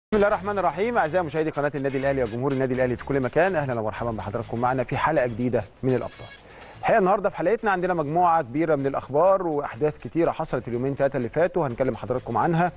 بسم الله الرحمن الرحيم اعزائي مشاهدي قناه النادي الاهلي وجمهور النادي الاهلي في كل مكان اهلا ومرحبا بحضراتكم معنا في حلقه جديده من الابطال. الحقيقه النهارده في حلقتنا عندنا مجموعه كبيره من الاخبار واحداث كتيره حصلت اليومين ثلاثه اللي فاتوا هنكلم حضراتكم عنها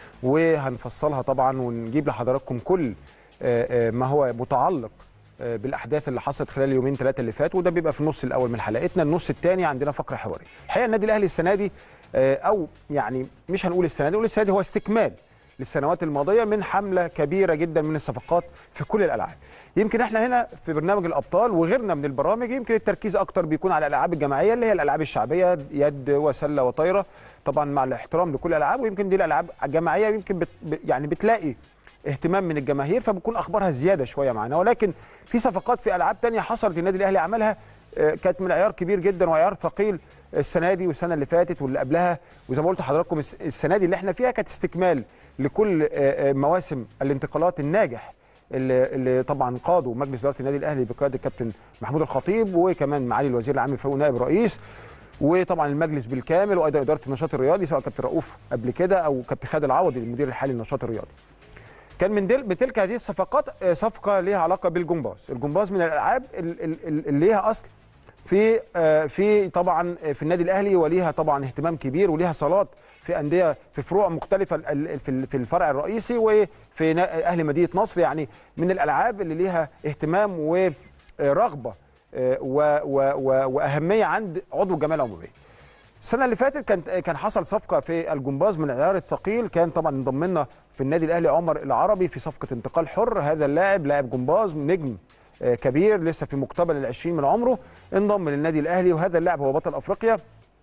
وهنفصلها طبعا ونجيب لحضراتكم كل آه، آه، ما هو متعلق آه، بالاحداث اللي حصلت خلال اليومين ثلاثه اللي فاتوا وده بيبقى في النص الاول من حلقتنا النص الثاني عندنا فقره حواريه. الحقيقه النادي الاهلي السنه دي آه، او يعني مش هنقول السنه دي نقول السنه دي هو استكمال للسنوات الماضيه من حمله كبيره جدا من الصفقات في كل الالعاب. يمكن احنا هنا في برنامج الابطال وغيرنا من البرامج يمكن التركيز اكتر بيكون على الالعاب الجماعيه اللي هي الالعاب الشعبيه يد وسله وطايره طبعا مع الاحترام لكل الالعاب ويمكن دي الالعاب الجماعيه يمكن بت يعني بتلاقي اهتمام من الجماهير فبتكون اخبارها زياده شويه معانا ولكن في صفقات في العاب تانية حصلت النادي الاهلي عملها آه، كانت من عيار كبير جدا وعيار ثقيل السنه دي والسنه اللي فاتت واللي قبلها وزي ما قلت لحضراتكم الس- السنه دي اللي احنا فيها كانت استكمال لكل آه، آه، مواسم الانتقالات الناجح اللي, اللي طبعا قادوا مجلس اداره النادي الاهلي بقياده الكابتن محمود الخطيب وكمان معالي الوزير العام فاروق نائب رئيس وطبعا المجلس بالكامل وايضا اداره النشاط الرياضي سواء كابتن رؤوف قبل كده او كابتن خالد العوضي المدير الحالي للنشاط الرياضي. كان من دل بتلك هذه الصفقات آه، صفقه ليها علاقه بالجمباز، الجمباز من الالعاب ال- ال- ال- اللي ليها اصل في آه، في طبعا آه، في النادي الاهلي وليها طبعا اهتمام كبير وليها صالات في انديه في فروع مختلفه ال- ال- في ال- في الفرع الرئيسي وفي نا- اهل مدينه نصر يعني من الالعاب اللي ليها اهتمام ورغبه آه، و- و- و- واهميه عند عضو الجمعيه العموميه. السنه اللي فاتت كان كان حصل صفقه في الجمباز من العيار الثقيل كان طبعا انضم لنا في النادي الاهلي عمر العربي في صفقه انتقال حر هذا اللاعب لاعب جمباز نجم آه، كبير لسه في مقتبل العشرين من عمره انضم للنادي الاهلي وهذا اللاعب هو بطل افريقيا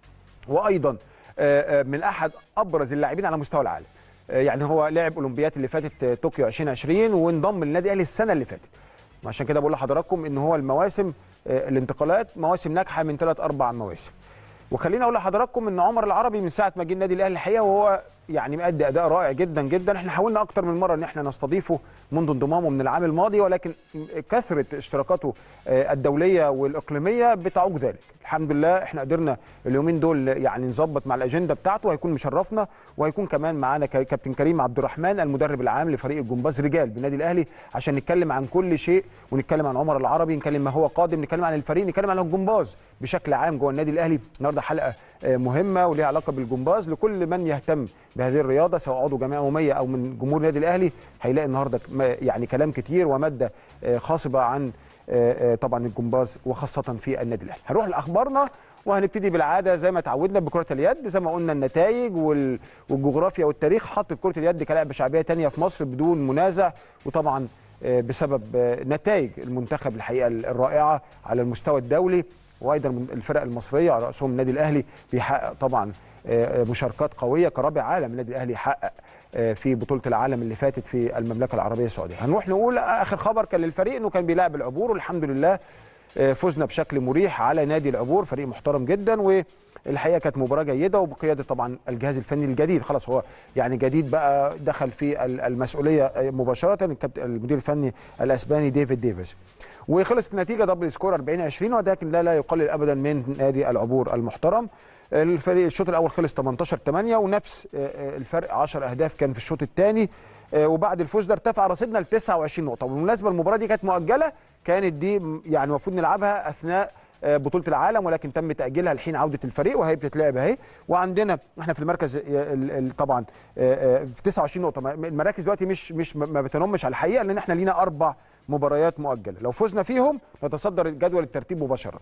وايضا آه، آه، من احد ابرز اللاعبين على مستوى العالم آه، يعني هو لعب اولمبيات اللي فاتت آه، طوكيو 2020 وانضم للنادي الاهلي السنه اللي فاتت عشان كده بقول لحضراتكم ان هو المواسم آه، الانتقالات مواسم ناجحه من ثلاث اربع مواسم وخليني اقول لحضراتكم ان عمر العربي من ساعه ما جه النادي الاهلي الحقيقه وهو يعني مؤدي اداء رائع جدا جدا احنا حاولنا اكتر من مره ان احنا نستضيفه منذ انضمامه من العام الماضي ولكن كثره اشتراكاته آه، الدوليه والاقليميه بتعوق ذلك الحمد لله احنا قدرنا اليومين دول يعني نظبط مع الاجنده بتاعته هيكون مشرفنا وهيكون كمان معانا كا- كابتن كريم عبد الرحمن المدرب العام لفريق الجمباز رجال بالنادي الاهلي عشان نتكلم عن كل شيء ونتكلم عن عمر العربي نتكلم ما هو قادم نتكلم عن الفريق نتكلم عن الجمباز بشكل عام جوه النادي الاهلي النهارده حلقه آه، مهمه وليها علاقه بالجمباز لكل من يهتم بهذه الرياضه سواء عضو جمعيه عموميه او من جمهور النادي الاهلي هيلاقي النهارده ك- ما- يعني كلام كتير وماده آه، خاصبه عن آه، آه، طبعا الجمباز وخاصه في النادي الاهلي هنروح لاخبارنا وهنبتدي بالعاده زي ما تعودنا بكره اليد زي ما قلنا النتائج وال- والجغرافيا والتاريخ حطت كره اليد كلاعب شعبيه تانية في مصر بدون منازع وطبعا آه، بسبب آه، نتائج المنتخب الحقيقه الرائعه على المستوى الدولي وايضا من الفرق المصريه على راسهم النادي الاهلي بيحقق طبعا آه، آه، مشاركات قويه كرابع عالم النادي الاهلي حقق آه، في بطوله العالم اللي فاتت في المملكه العربيه السعوديه هنروح نقول اخر خبر كان للفريق انه كان بيلاعب العبور والحمد لله آه، فزنا بشكل مريح على نادي العبور فريق محترم جدا والحقيقه كانت مباراه جيده وبقياده طبعا الجهاز الفني الجديد خلاص هو يعني جديد بقى دخل في ال- المسؤوليه آه، مباشره الكابتن- المدير الفني الاسباني ديفيد ديفيز وخلصت النتيجه دبل سكور 40 20 ولكن ده لا يقلل ابدا من نادي العبور المحترم الفريق الشوط الاول خلص 18 8 ونفس آه، آه، الفرق 10 اهداف كان في الشوط الثاني وبعد الفوز ده ارتفع رصيدنا ل 29 نقطه وبالمناسبه المباراه دي كانت مؤجله كانت دي م- يعني المفروض نلعبها اثناء آه، بطوله العالم ولكن تم تاجيلها لحين عوده الفريق وهي بتتلعب اهي وعندنا احنا في المركز آه، ال- ال- طبعا آه، آه، في 29 نقطه ما- المراكز دلوقتي مش مش ما بتنمش على الحقيقه لان احنا لينا اربع مباريات مؤجله لو فزنا فيهم نتصدر جدول الترتيب مباشره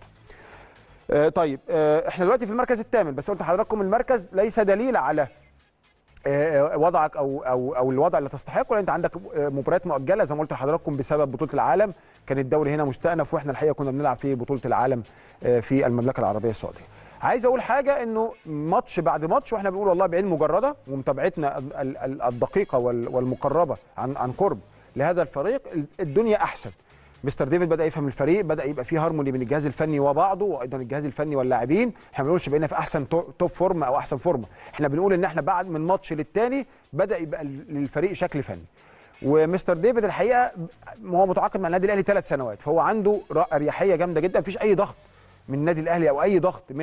آه، طيب آه، احنا دلوقتي في المركز الثامن بس قلت لحضراتكم المركز ليس دليل على آه، وضعك او او او الوضع اللي تستحقه لان انت عندك آه، مباريات مؤجله زي ما قلت لحضراتكم بسبب بطوله العالم كان الدوري هنا مستأنف واحنا الحقيقه كنا بنلعب في بطوله العالم آه، في المملكه العربيه السعوديه. عايز اقول حاجه انه ماتش بعد ماتش واحنا بنقول والله بعين مجرده ومتابعتنا ال- ال- ال- الدقيقه وال- والمقربه عن عن قرب لهذا الفريق ال- الدنيا احسن. مستر ديفيد بدا يفهم الفريق بدا يبقى فيه هارموني بين الجهاز الفني وبعضه وايضا الجهاز الفني واللاعبين احنا ما بنقولش بقينا في احسن تو- توب فورم او احسن فورمه احنا بنقول ان احنا بعد من ماتش للتاني بدا يبقى للفريق شكل فني ومستر ديفيد الحقيقه هو متعاقد مع النادي الاهلي ثلاث سنوات فهو عنده ر- اريحيه جامده جدا مفيش اي ضغط من النادي الاهلي او اي ضغط من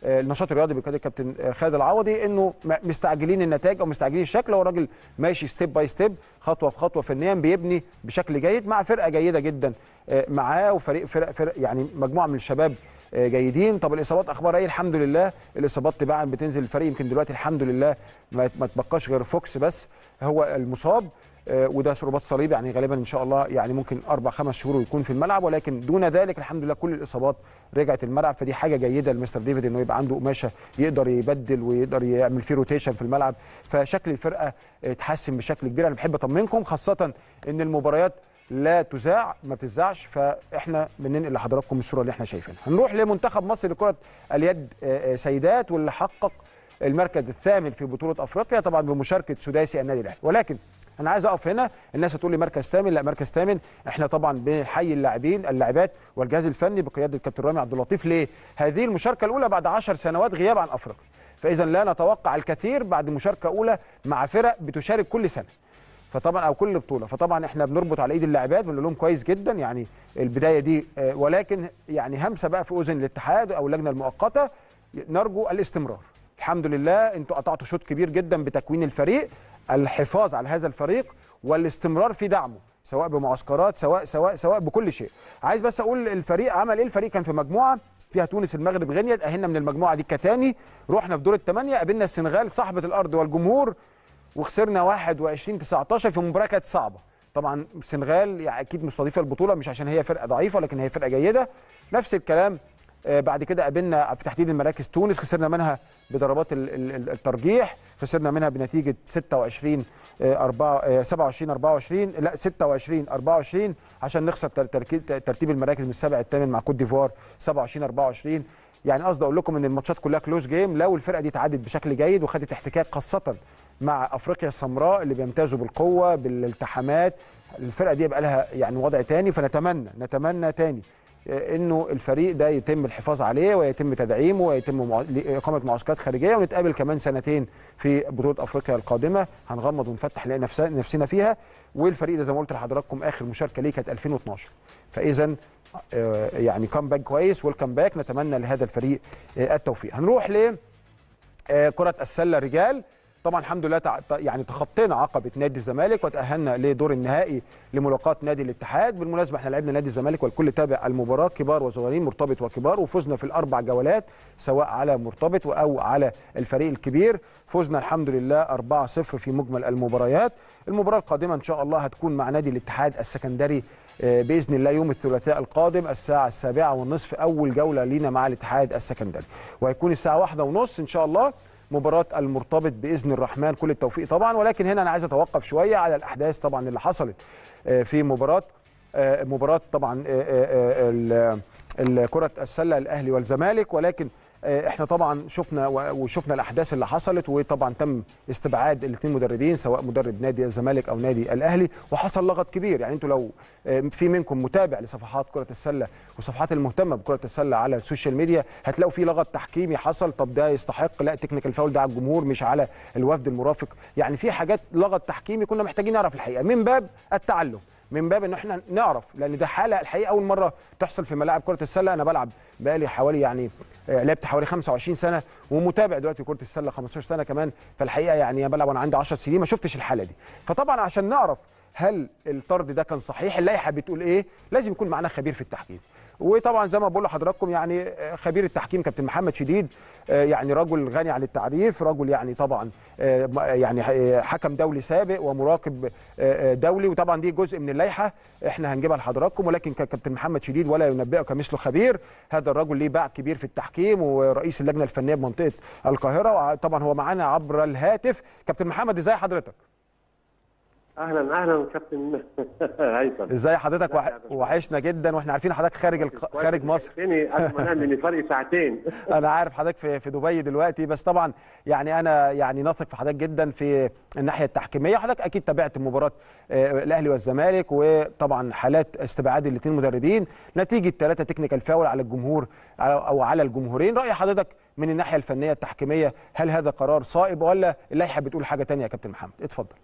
آه، النشاط الرياضي بقياده الكابتن آه، خالد العوضي انه م- مستعجلين النتائج او مستعجلين الشكل هو الراجل ماشي ستيب باي ستيب خطوه بخطوه فنيا بيبني بشكل جيد مع فرقه جيده جدا آه، معاه وفريق فرق, فرق يعني مجموعه من الشباب آه، جيدين طب الاصابات اخبارها ايه الحمد لله الاصابات تباعا بتنزل الفريق يمكن دلوقتي الحمد لله ما ما تبقاش غير فوكس بس هو المصاب آه، وده رباط صليب يعني غالبا ان شاء الله يعني ممكن اربع خمس شهور ويكون في الملعب ولكن دون ذلك الحمد لله كل الاصابات رجعت الملعب فدي حاجه جيده لمستر ديفيد انه يبقى عنده قماشه يقدر يبدل ويقدر يعمل فيه روتيشن في الملعب فشكل الفرقه اتحسن بشكل كبير انا بحب اطمنكم خاصه ان المباريات لا تذاع ما بتذاعش فاحنا بننقل لحضراتكم الصوره اللي احنا شايفينها هنروح لمنتخب مصر لكره اليد آه، آه، سيدات واللي حقق المركز الثامن في بطوله افريقيا طبعا بمشاركه سداسي النادي الاهلي ولكن انا عايز اقف هنا الناس هتقول لي مركز ثامن لا مركز ثامن احنا طبعا بنحيي اللاعبين اللاعبات والجهاز الفني بقياده الكابتن رامي عبد اللطيف ليه هذه المشاركه الاولى بعد 10 سنوات غياب عن افريقيا فاذا لا نتوقع الكثير بعد مشاركه اولى مع فرق بتشارك كل سنه فطبعا او كل بطوله فطبعا احنا بنربط على ايد اللاعبات بنقول لهم كويس جدا يعني البدايه دي آه، ولكن يعني همسه بقى في اذن الاتحاد او اللجنه المؤقته نرجو الاستمرار الحمد لله انتوا قطعتوا شوط كبير جدا بتكوين الفريق الحفاظ على هذا الفريق والاستمرار في دعمه سواء بمعسكرات سواء سواء سواء بكل شيء عايز بس اقول الفريق عمل ايه الفريق كان في مجموعه فيها تونس المغرب غينيا تاهلنا من المجموعه دي كتاني رحنا في دور الثمانيه قابلنا السنغال صاحبه الارض والجمهور وخسرنا 21 19 في مباراه كانت صعبه طبعا السنغال يعني اكيد مستضيفه البطوله مش عشان هي فرقه ضعيفه لكن هي فرقه جيده نفس الكلام آه، بعد كده قابلنا في تحديد المراكز تونس خسرنا منها بضربات ال- ال- ال- الترجيح خسرنا منها بنتيجه 26 آه، 4 آه، 27 24 لا 26 24 عشان نخسر تر- تركي- ترتيب المراكز من السابع الثامن مع كوت ديفوار 27 24 يعني قصدي اقول لكم ان الماتشات كلها كلوز جيم لو الفرقه دي اتعادت بشكل جيد وخدت احتكاك خاصه مع افريقيا السمراء اللي بيمتازوا بالقوه بالالتحامات الفرقه دي يبقى لها يعني وضع تاني فنتمنى نتمنى تاني آه، انه الفريق ده يتم الحفاظ عليه ويتم تدعيمه ويتم مع... اقامه معسكرات خارجيه ونتقابل كمان سنتين في بطوله افريقيا القادمه هنغمض ونفتح نلاقي نفس... نفسنا فيها والفريق ده زي ما قلت لحضراتكم اخر مشاركه ليه كانت 2012 فاذا آه، يعني كامباك كويس ويلكم باك نتمنى لهذا الفريق آه، التوفيق هنروح ل آه، كرة السلة رجال طبعا الحمد لله تع- يعني تخطينا عقبة نادي الزمالك وتأهلنا لدور النهائي لملاقاة نادي الاتحاد بالمناسبة احنا لعبنا نادي الزمالك والكل تابع المباراة كبار وصغيرين مرتبط وكبار وفزنا في الأربع جولات سواء على مرتبط أو على الفريق الكبير فزنا الحمد لله 4-0 في مجمل المباريات المباراة القادمة إن شاء الله هتكون مع نادي الاتحاد السكندري آه، باذن الله يوم الثلاثاء القادم الساعه السابعة والنصف اول جوله لينا مع الاتحاد السكندري وهيكون الساعه واحدة ونص ان شاء الله مباراه المرتبط باذن الرحمن كل التوفيق طبعا ولكن هنا انا عايز اتوقف شويه على الاحداث طبعا اللي حصلت آه، في مباراه آه، مباراه طبعا آه، آه، ال- ال- كره السله الاهلي والزمالك ولكن آه، احنا طبعا شفنا و- وشفنا الاحداث اللي حصلت وطبعا تم استبعاد الاثنين مدربين سواء مدرب نادي الزمالك او نادي الاهلي وحصل لغط كبير يعني انتوا لو آه، في منكم متابع لصفحات كره السله وصفحات المهتمه بكره السله على السوشيال ميديا هتلاقوا في لغط تحكيمي حصل طب ده يستحق لا تكنيكال فاول ده على الجمهور مش على الوفد المرافق يعني في حاجات لغط تحكيمي كنا محتاجين نعرف الحقيقه من باب التعلم من باب ان احنا نعرف لان ده حاله الحقيقه اول مره تحصل في ملاعب كره السله انا بلعب بقالي حوالي يعني آه، لعبت حوالي 25 سنه ومتابع دلوقتي كره السله 15 سنه كمان فالحقيقه يعني انا بلعب وانا عندي 10 سنين ما شفتش الحاله دي فطبعا عشان نعرف هل الطرد ده كان صحيح اللائحه بتقول ايه لازم يكون معانا خبير في التحكيم وطبعا زي ما بقول لحضراتكم يعني آه، خبير التحكيم كابتن محمد شديد آه، يعني رجل غني عن التعريف رجل يعني طبعا آه، م- يعني آه، حكم دولي سابق ومراقب آه، آه، دولي وطبعا دي جزء من اللائحه احنا هنجيبها لحضراتكم ولكن كابتن محمد شديد ولا ينبئك مثل خبير هذا الرجل ليه باع كبير في التحكيم ورئيس اللجنه الفنيه بمنطقه القاهره وطبعا هو معانا عبر الهاتف كابتن محمد ازاي حضرتك اهلا اهلا كابتن هيثم ازاي حضرتك وح... وحشنا جدا واحنا عارفين حضرتك خارج الق... خارج مصر تاني قبل ما انام ان فرق ساعتين انا عارف حضرتك في في دبي دلوقتي بس طبعا يعني انا يعني نثق في حضرتك جدا في الناحيه التحكيميه حضرتك اكيد تابعت مباراه آه، الاهلي والزمالك وطبعا حالات استبعاد الاثنين مدربين نتيجه ثلاثه تكنيكال فاول على الجمهور على- او على الجمهورين راي حضرتك من الناحيه الفنيه التحكيميه هل هذا قرار صائب ولا اللائحه بتقول حاجه ثانيه يا كابتن محمد اتفضل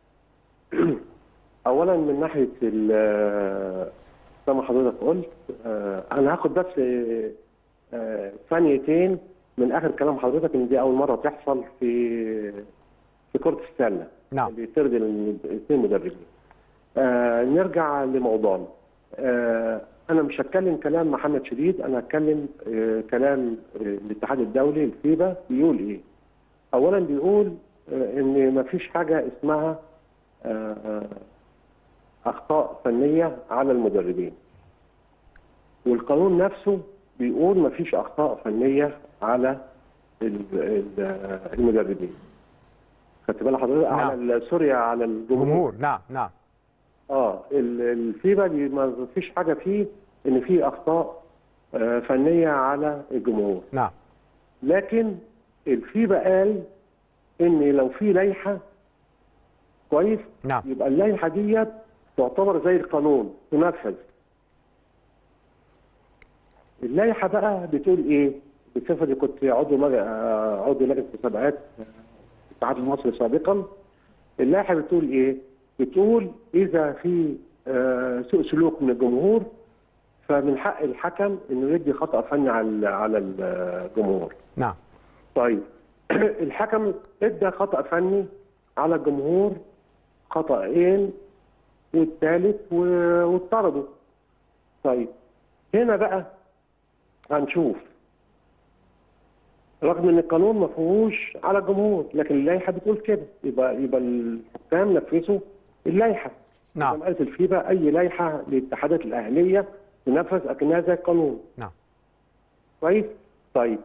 اولا من ناحيه ال- زي ما حضرتك قلت آه، انا هاخد بس آه، ثانيتين من اخر كلام حضرتك ان دي اول مره تحصل في في كره السله نعم. اللي يطرد الاثنين مدربين آه نرجع لموضوعنا آه انا مش هتكلم كلام محمد شديد انا هتكلم آه كلام آه الاتحاد الدولي الفيبا بيقول ايه اولا بيقول آه ان ما فيش حاجه اسمها آه آه، اخطاء فنيه على المدربين والقانون نفسه بيقول ما فيش اخطاء فنيه على ال- ال- المدربين خدت بال حضرتك نعم. على ال- سوريا على الجمهور جمهور نعم نعم اه ال- الفيفا دي ما فيش حاجه فيه ان في اخطاء آه، فنيه على الجمهور نعم لكن الفيفا قال ان لو في لائحه كويس نعم. يبقى اللائحه ديت تعتبر زي القانون تنفذ اللائحه بقى بتقول ايه بصفتي كنت عضو مج... آه، عضو لجنه مسابقات آه، الاتحاد المصري سابقا اللائحه بتقول ايه بتقول اذا في آه، سوء سلوك من الجمهور فمن حق الحكم انه يدي خطا فني على على الجمهور نعم طيب الحكم ادى خطا فني على الجمهور خطأين والثالث و- واتطردوا طيب هنا بقى هنشوف رغم ان القانون ما فيهوش على الجمهور لكن اللائحه بتقول كده يبقى يبقى الحكام نفذوا اللائحه نعم. زي ما قالت الفيفا اي لائحه للاتحادات الاهليه تنفذ اكنها زي القانون نعم كويس طيب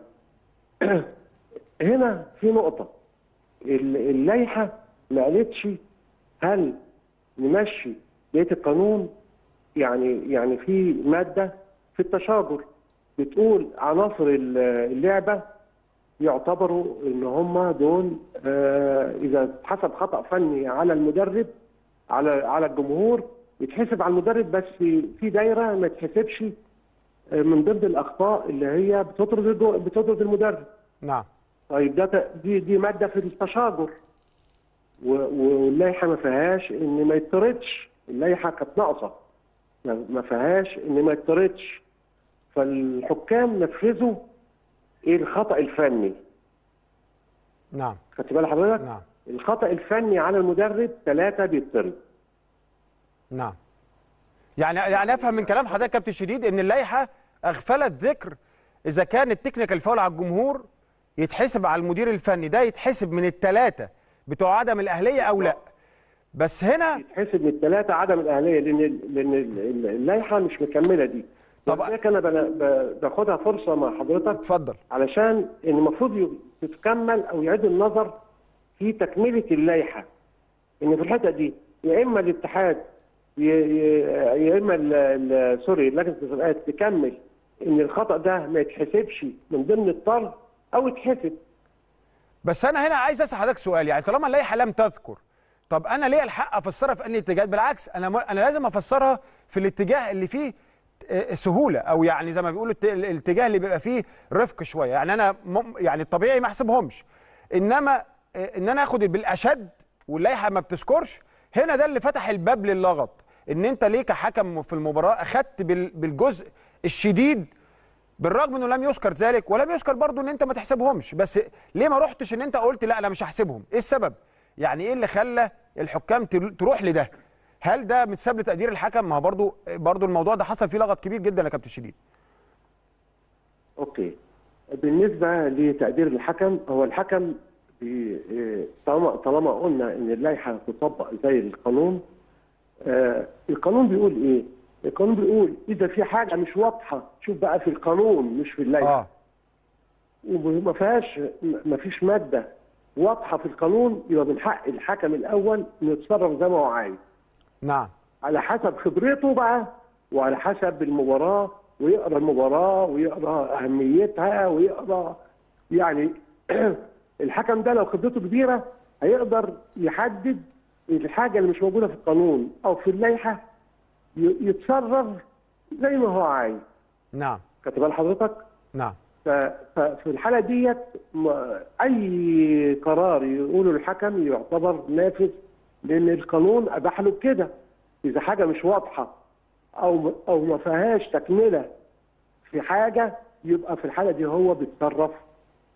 هنا في نقطة ال- اللائحة ما قالتش هل نمشي بقية القانون يعني يعني في مادة في التشاجر بتقول عناصر ال- اللعبة يعتبروا ان هم دول آه اذا حسب خطأ فني على المدرب على على الجمهور يتحسب على المدرب بس في دايرة ما تحسبش من ضمن الاخطاء اللي هي بتطرد الجو- بتطرد المدرب نعم طيب ده ت- دي دي ماده في التشاجر و- و- واللائحه ما فيهاش ان ما يطردش اللائحه كانت ناقصه ما ما فيهاش ان ما يطردش فالحكام نفذوا ايه الخطا الفني نعم خدت بال حضرتك نعم. الخطا الفني على المدرب ثلاثه بيطرد نعم يعني يعني افهم من كلام حضرتك يا كابتن شديد ان اللائحه اغفلت ذكر اذا كان التكنيكال فاول على الجمهور يتحسب على المدير الفني ده يتحسب من الثلاثه بتوع عدم الاهليه او لا بس هنا يتحسب من الثلاثه عدم الاهليه لان لان ال- اللائحه مش مكمله دي طب- طب انا بنا- ب- باخدها فرصه مع حضرتك اتفضل علشان ان المفروض ي- تتكمل او يعيد النظر في تكمله اللائحه ان في الحته دي يا اما الاتحاد ي- ي- يا اما ال- ال- سوري لجنه المسابقات تكمل ان الخطا ده ما يتحسبش من ضمن الطرد او يتحسب بس انا هنا عايز اسال حضرتك سؤال يعني طالما اللائحه لم تذكر طب انا ليه الحق افسرها في انهي اتجاه بالعكس انا م... انا لازم افسرها في الاتجاه اللي فيه آه، سهوله او يعني زي ما بيقولوا الت- الاتجاه اللي بيبقى فيه رفق شويه يعني انا م... يعني الطبيعي ما احسبهمش انما آه، ان انا اخد بالاشد واللائحه ما بتذكرش هنا ده اللي فتح الباب للغط ان انت ليه كحكم في المباراه اخدت بال... بالجزء الشديد بالرغم انه لم يذكر ذلك ولم يذكر برضو ان انت ما تحسبهمش بس ليه ما رحتش ان انت قلت لا انا مش هحسبهم ايه السبب يعني ايه اللي خلى الحكام تر- تروح لده هل ده متساب لتقدير الحكم ما هو برضو برضو الموضوع ده حصل فيه لغط كبير جدا يا كابتن شديد اوكي بالنسبه لتقدير الحكم هو الحكم بي- إيه، طالما طالما قلنا ان اللائحه تطبق زي القانون آه القانون بيقول ايه؟ القانون بيقول اذا في حاجه مش واضحه شوف بقى في القانون مش في اللائحه اه وما فيهاش ما فيش ماده واضحه في القانون يبقى من حق الحكم الاول انه يتصرف زي ما هو عايز نعم على حسب خبرته بقى وعلى حسب المباراة ويقرا المباراة ويقرا أهميتها ويقرا يعني الحكم ده لو خبرته كبيرة هيقدر يحدد الحاجة اللي مش موجودة في القانون أو في اللائحة ي- يتصرف زي ما هو عايز نعم خدت بال حضرتك؟ نعم ف- ففي الحالة ديت م- أي قرار يقوله الحكم يعتبر نافذ لأن القانون أباح له كده إذا حاجة مش واضحة أو أو ما فيهاش تكملة في حاجة يبقى في الحالة دي هو بيتصرف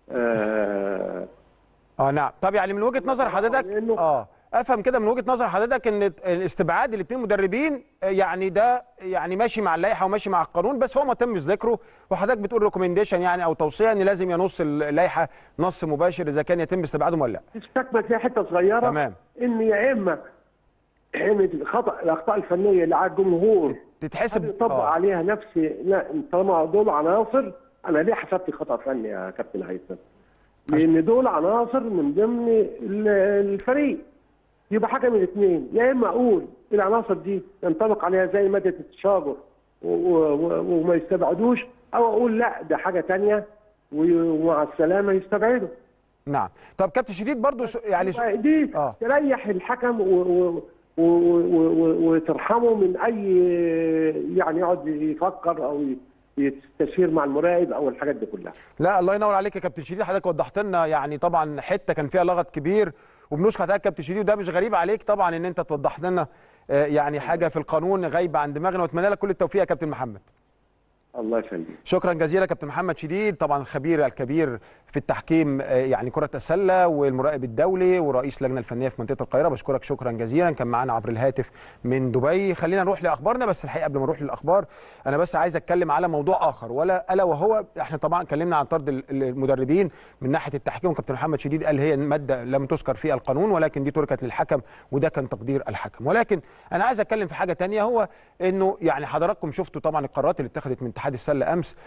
آه اه نعم طب يعني من وجهه نظر حضرتك لأنه- اه افهم كده من وجهه نظر حضرتك ان الاستبعاد الاثنين مدربين آه، يعني ده يعني ماشي مع اللائحه وماشي مع القانون بس هو ما تمش ذكره وحضرتك بتقول ريكومنديشن يعني او توصيه ان لازم ينص اللائحه نص مباشر اذا كان يتم استبعادهم ولا لا تستكمل فيها حته صغيره تمام. ان يا اما ان الخطا الاخطاء الفنيه اللي على الجمهور تتحسب يطبق آه. عليها نفس لا طالما دول عناصر انا ليه حسبت خطا فني يا كابتن هيثم؟ لان دول عناصر من ضمن ال- الفريق يبقى حاجه من الاثنين يا اما اقول العناصر دي ينطبق عليها زي ماده التشابه و- و- و- وما يستبعدوش او اقول لا ده حاجه تانية ومع السلامه يستبعدوا نعم طب كابتن شديد برضو س- يعني س- يبقى دي آه. تريح الحكم و- و- و- و- و- وترحمه من اي يعني يقعد يفكر او يستشير مع المراقب او الحاجات دي كلها لا الله ينور عليك يا كابتن شديد حضرتك وضحت لنا يعني طبعا حته كان فيها لغط كبير وبنشكر حضرتك كابتن شديد وده مش غريب عليك طبعا ان انت توضح لنا آه، يعني حاجه في القانون غايبه عن دماغنا واتمنى لك كل التوفيق يا كابتن محمد الله يخليك شكرا جزيلا كابتن محمد شديد طبعا الخبير الكبير في التحكيم آه، يعني كره السله والمراقب الدولي ورئيس اللجنه الفنيه في منطقه القاهره بشكرك شكرا جزيلا كان معانا عبر الهاتف من دبي خلينا نروح لاخبارنا بس الحقيقه قبل ما نروح للاخبار انا بس عايز اتكلم على موضوع اخر ولا الا وهو احنا طبعا اتكلمنا عن طرد ال- المدربين من ناحيه التحكيم وكابتن محمد شديد قال هي ماده لم تذكر في القانون ولكن دي تركت للحكم وده كان تقدير الحكم ولكن انا عايز اتكلم في حاجه تانية هو انه يعني حضراتكم شفتوا طبعا القرارات اللي اتخذت من اتحاد السله امس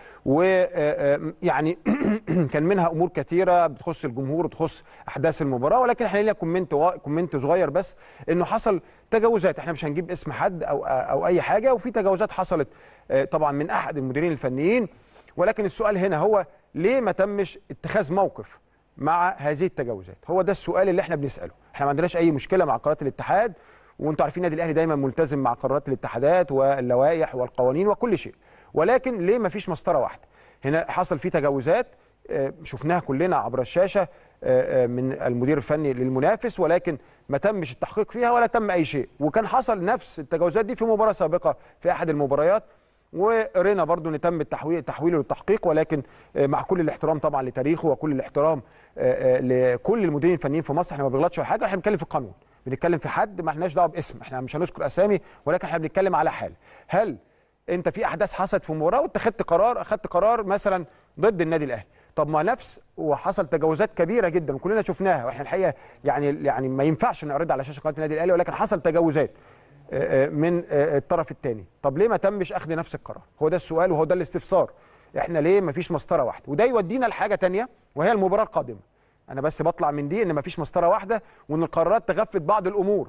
ويعني كان منها امور كثيره بتخص الجمهور وتخص احداث المباراه ولكن احنا لينا كومنت وا- كومنت صغير بس انه حصل تجاوزات احنا مش هنجيب اسم حد او او اي حاجه وفي تجاوزات حصلت آه، طبعا من احد المديرين الفنيين ولكن السؤال هنا هو ليه ما تمش اتخاذ موقف مع هذه التجاوزات هو ده السؤال اللي احنا بنساله احنا ما عندناش اي مشكله مع قرارات الاتحاد وانتوا عارفين النادي الاهلي دايما ملتزم مع قرارات الاتحادات واللوائح والقوانين وكل شيء ولكن ليه ما فيش مسطره واحده هنا حصل فيه تجاوزات آه، شفناها كلنا عبر الشاشه آه، آه، من المدير الفني للمنافس ولكن ما تمش التحقيق فيها ولا تم اي شيء وكان حصل نفس التجاوزات دي في مباراه سابقه في احد المباريات وقرينا برضو ان تم التحويل تحويله للتحقيق ولكن آه، مع كل الاحترام طبعا لتاريخه وكل الاحترام آه، آه، لكل المديرين الفنيين في مصر احنا ما بنغلطش في حاجه احنا بنتكلم في القانون بنتكلم في حد ما احناش دعوه باسم احنا مش هنذكر اسامي ولكن احنا بنتكلم على حال هل انت في احداث حصلت في مباراه واتخذت قرار اخذت قرار مثلا ضد النادي الاهلي طب ما نفس وحصل تجاوزات كبيره جدا كلنا شفناها واحنا الحقيقه يعني يعني ما ينفعش نعرضها على شاشه قناه النادي الاهلي ولكن حصل تجاوزات آه، آه، من آه، الطرف الثاني طب ليه ما تمش اخذ نفس القرار هو ده السؤال وهو ده الاستفسار احنا ليه ما فيش مسطره واحده وده يودينا لحاجه تانية وهي المباراه القادمه انا بس بطلع من دي ان ما فيش مسطره واحده وان القرارات تغفت بعض الامور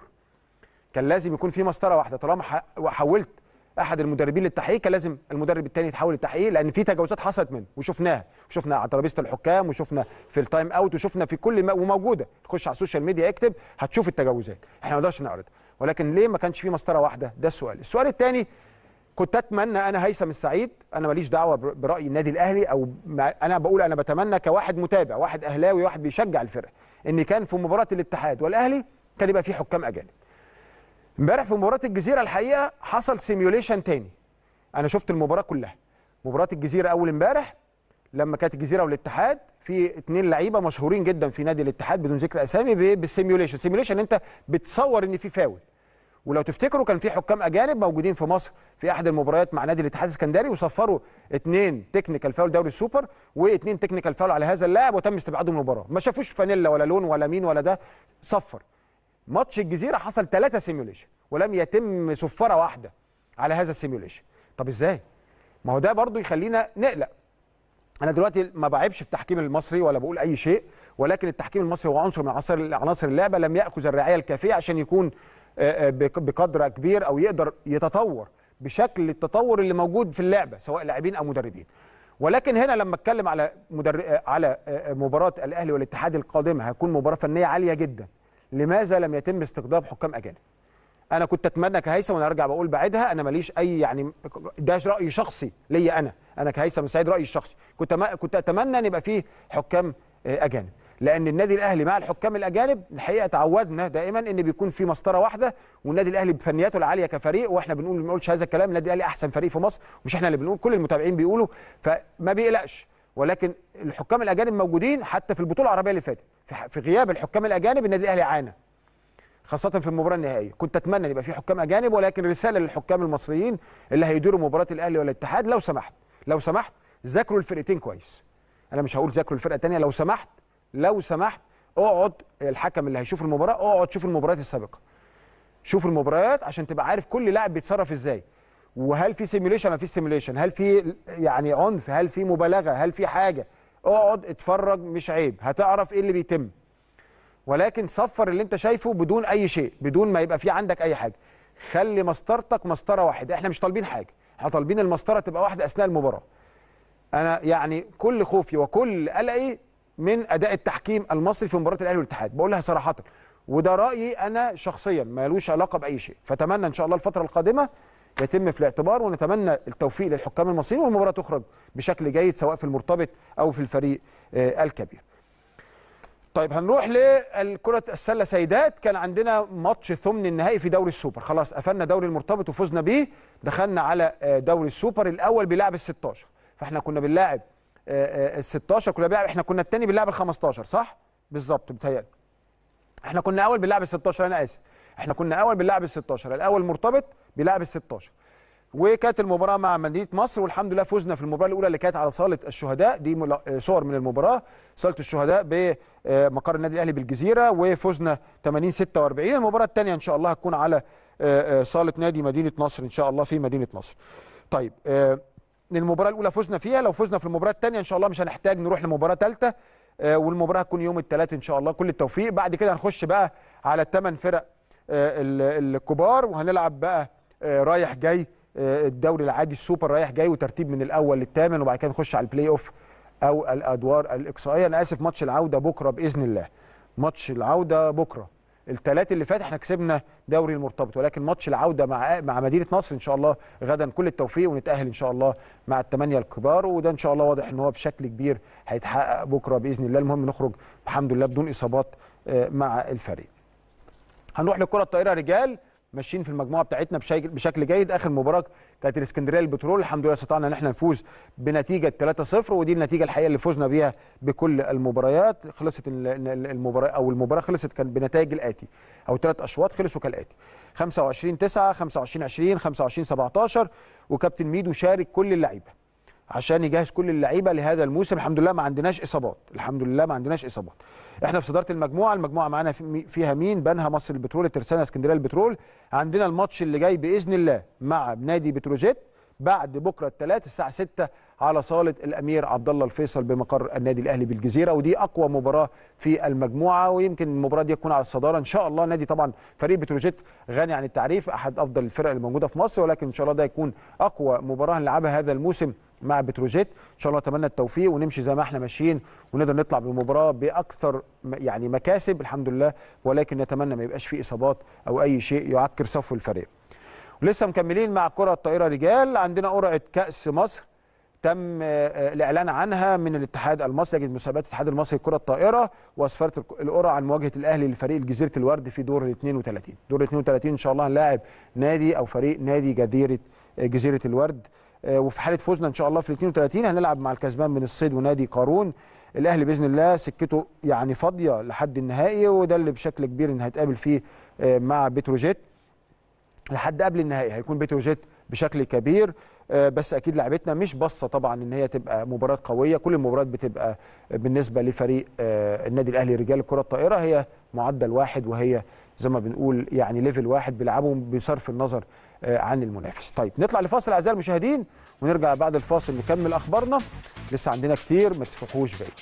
كان لازم يكون في مسطره واحده طالما ح- حولت احد المدربين للتحقيق كان لازم المدرب الثاني يتحول للتحقيق لان في تجاوزات حصلت منه وشفناها وشفنا على ترابيزه الحكام وشفنا في التايم اوت وشفنا في كل ما وموجوده تخش على السوشيال ميديا اكتب هتشوف التجاوزات احنا ما نقدرش نعرضها ولكن ليه ما كانش في مسطره واحده ده السؤال السؤال الثاني كنت اتمنى انا هيثم السعيد انا ماليش دعوه بر- براي النادي الاهلي او مع- انا بقول انا بتمنى كواحد متابع واحد اهلاوي واحد بيشجع الفرقه ان كان في مباراه الاتحاد والاهلي كان يبقى في حكام اجانب امبارح في مباراه الجزيره الحقيقه حصل سيميوليشن تاني انا شفت المباراه كلها مباراه الجزيره اول امبارح لما كانت الجزيره والاتحاد في اتنين لعيبه مشهورين جدا في نادي الاتحاد بدون ذكر اسامي ب- بالسيميوليشن سيميوليشن انت بتصور ان في فاول ولو تفتكروا كان في حكام اجانب موجودين في مصر في احد المباريات مع نادي الاتحاد السكندري وصفروا اثنين تكنيكال فاول دوري السوبر واثنين تكنيكال فاول على هذا اللاعب وتم استبعاده من المباراه ما شافوش فانيلا ولا لون ولا مين ولا ده صفر ماتش الجزيره حصل ثلاثة سيميوليشن ولم يتم صفاره واحده على هذا السيميوليشن طب ازاي ما هو ده برضو يخلينا نقلق انا دلوقتي ما بعيبش في التحكيم المصري ولا بقول اي شيء ولكن التحكيم المصري هو عنصر من عناصر عناصر اللعبه لم ياخذ الرعايه الكافيه عشان يكون آه، آه، بق- بقدر كبير او يقدر يتطور بشكل التطور اللي موجود في اللعبه سواء لاعبين او مدربين ولكن هنا لما اتكلم على مدر... آه، على آه، مباراه الاهلي والاتحاد القادمه هتكون مباراه فنيه عاليه جدا لماذا لم يتم استخدام حكام اجانب انا كنت اتمنى كهيثم وانا ارجع بقول بعدها انا ماليش اي يعني ده راي شخصي ليا انا انا كهيثم السعيد رايي الشخصي كنت ما كنت اتمنى ان يبقى فيه حكام آه، اجانب لان النادي الاهلي مع الحكام الاجانب الحقيقه تعودنا دائما ان بيكون في مسطره واحده والنادي الاهلي بفنياته العاليه كفريق واحنا بنقول ما بنقولش هذا الكلام النادي الاهلي احسن فريق في مصر مش احنا اللي بنقول كل المتابعين بيقولوا فما بيقلقش ولكن الحكام الاجانب موجودين حتى في البطوله العربيه اللي فاتت في ح- في غياب الحكام الاجانب النادي الاهلي عانى خاصة في المباراة النهائية، كنت أتمنى أن يبقى في حكام أجانب ولكن رسالة للحكام المصريين اللي هيديروا مباراة الأهلي والاتحاد لو سمحت، لو سمحت ذاكروا الفرقتين كويس. أنا مش هقول ذاكروا الفرقة الثانية لو سمحت لو سمحت اقعد الحكم اللي هيشوف المباراة اقعد شوف المباريات السابقة. شوف المباريات عشان تبقى عارف كل لاعب بيتصرف ازاي. وهل في سيميوليشن ولا في سيميوليشن؟ هل في يعني عنف؟ هل في مبالغة؟ هل في حاجة؟ اقعد اتفرج مش عيب، هتعرف ايه اللي بيتم. ولكن صفر اللي انت شايفه بدون اي شيء بدون ما يبقى في عندك اي حاجه خلي مسطرتك مسطره واحده احنا مش طالبين حاجه احنا طالبين المسطره تبقى واحده اثناء المباراه انا يعني كل خوفي وكل قلقي من اداء التحكيم المصري في مباراه الاهلي والاتحاد بقولها صراحه وده رايي انا شخصيا مالوش علاقه باي شيء فاتمنى ان شاء الله الفتره القادمه يتم في الاعتبار ونتمنى التوفيق للحكام المصريين والمباراه تخرج بشكل جيد سواء في المرتبط او في الفريق آه، الكبير طيب هنروح لكرة السلة سيدات كان عندنا ماتش ثمن النهائي في دوري السوبر خلاص قفلنا دوري المرتبط وفزنا بيه دخلنا على آه، دوري السوبر الأول بيلعب ال 16 فاحنا كنا بنلاعب ال 16 كنا بنلعب احنا كنا الثاني بنلعب ال 15 صح؟ بالظبط بتهيألي احنا كنا اول بنلعب ال 16 انا اسف احنا كنا اول بنلعب ال 16 الاول مرتبط بيلعب ال 16 وكانت المباراه مع مدينه مصر والحمد لله فزنا في المباراه الاولى اللي كانت على صاله الشهداء دي ملا- صور من المباراه صاله الشهداء بمقر النادي الاهلي بالجزيره وفزنا 80 46 المباراه الثانيه ان شاء الله هتكون على آه، آه، صاله نادي مدينه نصر ان شاء الله في مدينه نصر طيب آه، المباراه الاولى فزنا فيها لو فزنا في المباراه الثانيه ان شاء الله مش هنحتاج نروح لمباراه ثالثه والمباراه هتكون يوم الثلاث ان شاء الله كل التوفيق بعد كده هنخش بقى على الثمان فرق آه، ال- الكبار وهنلعب بقى آه، رايح جاي آه، الدوري العادي السوبر رايح جاي وترتيب من الاول للثامن وبعد كده نخش على البلاي اوف او الادوار الاقصائيه انا اسف ماتش العوده بكره باذن الله ماتش العوده بكره الثلاث اللي فات احنا كسبنا دوري المرتبط ولكن ماتش العوده مع مع مدينه نصر ان شاء الله غدا كل التوفيق ونتاهل ان شاء الله مع الثمانيه الكبار وده ان شاء الله واضح ان هو بشكل كبير هيتحقق بكره باذن الله المهم نخرج الحمد لله بدون اصابات آه، مع الفريق هنروح للكره الطائره رجال ماشيين في المجموعه بتاعتنا بشكل بشكل جيد اخر مباراه كانت الاسكندريه البترول الحمد لله استطعنا ان احنا نفوز بنتيجه 3-0 ودي النتيجه الحقيقه اللي فزنا بيها بكل المباريات خلصت ال- ال- المباراه او المباراه خلصت كان بنتائج الاتي او ثلاث اشواط خلصوا كالاتي 25 9 25 20 25 17 وكابتن ميدو شارك كل اللعيبه عشان يجهز كل اللعيبه لهذا الموسم الحمد لله ما عندناش اصابات الحمد لله ما عندناش اصابات احنا في صداره المجموعه المجموعه معانا في- فيها مين بنها مصر البترول الترسانه اسكندريه البترول عندنا الماتش اللي جاي باذن الله مع نادي بتروجيت بعد بكره الثلاث الساعه 6 على صاله الامير عبد الله الفيصل بمقر النادي الاهلي بالجزيره ودي اقوى مباراه في المجموعه ويمكن المباراه دي تكون على الصداره ان شاء الله نادي طبعا فريق بتروجيت غني عن التعريف احد افضل الفرق اللي موجوده في مصر ولكن ان شاء الله ده يكون اقوى مباراه هنلعبها هذا الموسم مع بتروجيت ان شاء الله اتمنى التوفيق ونمشي زي ما احنا ماشيين ونقدر نطلع بالمباراه باكثر م- يعني مكاسب الحمد لله ولكن نتمنى ما يبقاش في اصابات او اي شيء يعكر صفو الفريق ولسه مكملين مع كره الطائره رجال عندنا قرعه كاس مصر تم آه، آه، الاعلان عنها من الاتحاد المصري لجنه مسابقات الاتحاد المصري لكره الطائره واسفرت الك- القرعه عن مواجهه الاهلي لفريق جزيره الورد في دور ال 32 دور ال 32 ان شاء الله هنلاعب نادي او فريق نادي جزيره آه، جزيره الورد آه، وفي حاله فوزنا ان شاء الله في ال 32 هنلعب مع الكسبان من الصيد ونادي قارون الاهلي باذن الله سكته يعني فاضيه لحد النهائي وده اللي بشكل كبير ان هيتقابل فيه آه، مع بتروجيت لحد قبل النهائي هيكون بتروجيت بشكل كبير آه، بس اكيد لعبتنا مش باصه طبعا ان هي تبقى مباراه قويه كل المباريات بتبقى بالنسبه لفريق آه، النادي الاهلي رجال الكره الطائره هي معدل واحد وهي زي ما بنقول يعني ليفل واحد بيلعبوا بصرف النظر آه، عن المنافس طيب نطلع لفاصل اعزائي المشاهدين ونرجع بعد الفاصل نكمل اخبارنا لسه عندنا كتير ما تسرحوش بعيد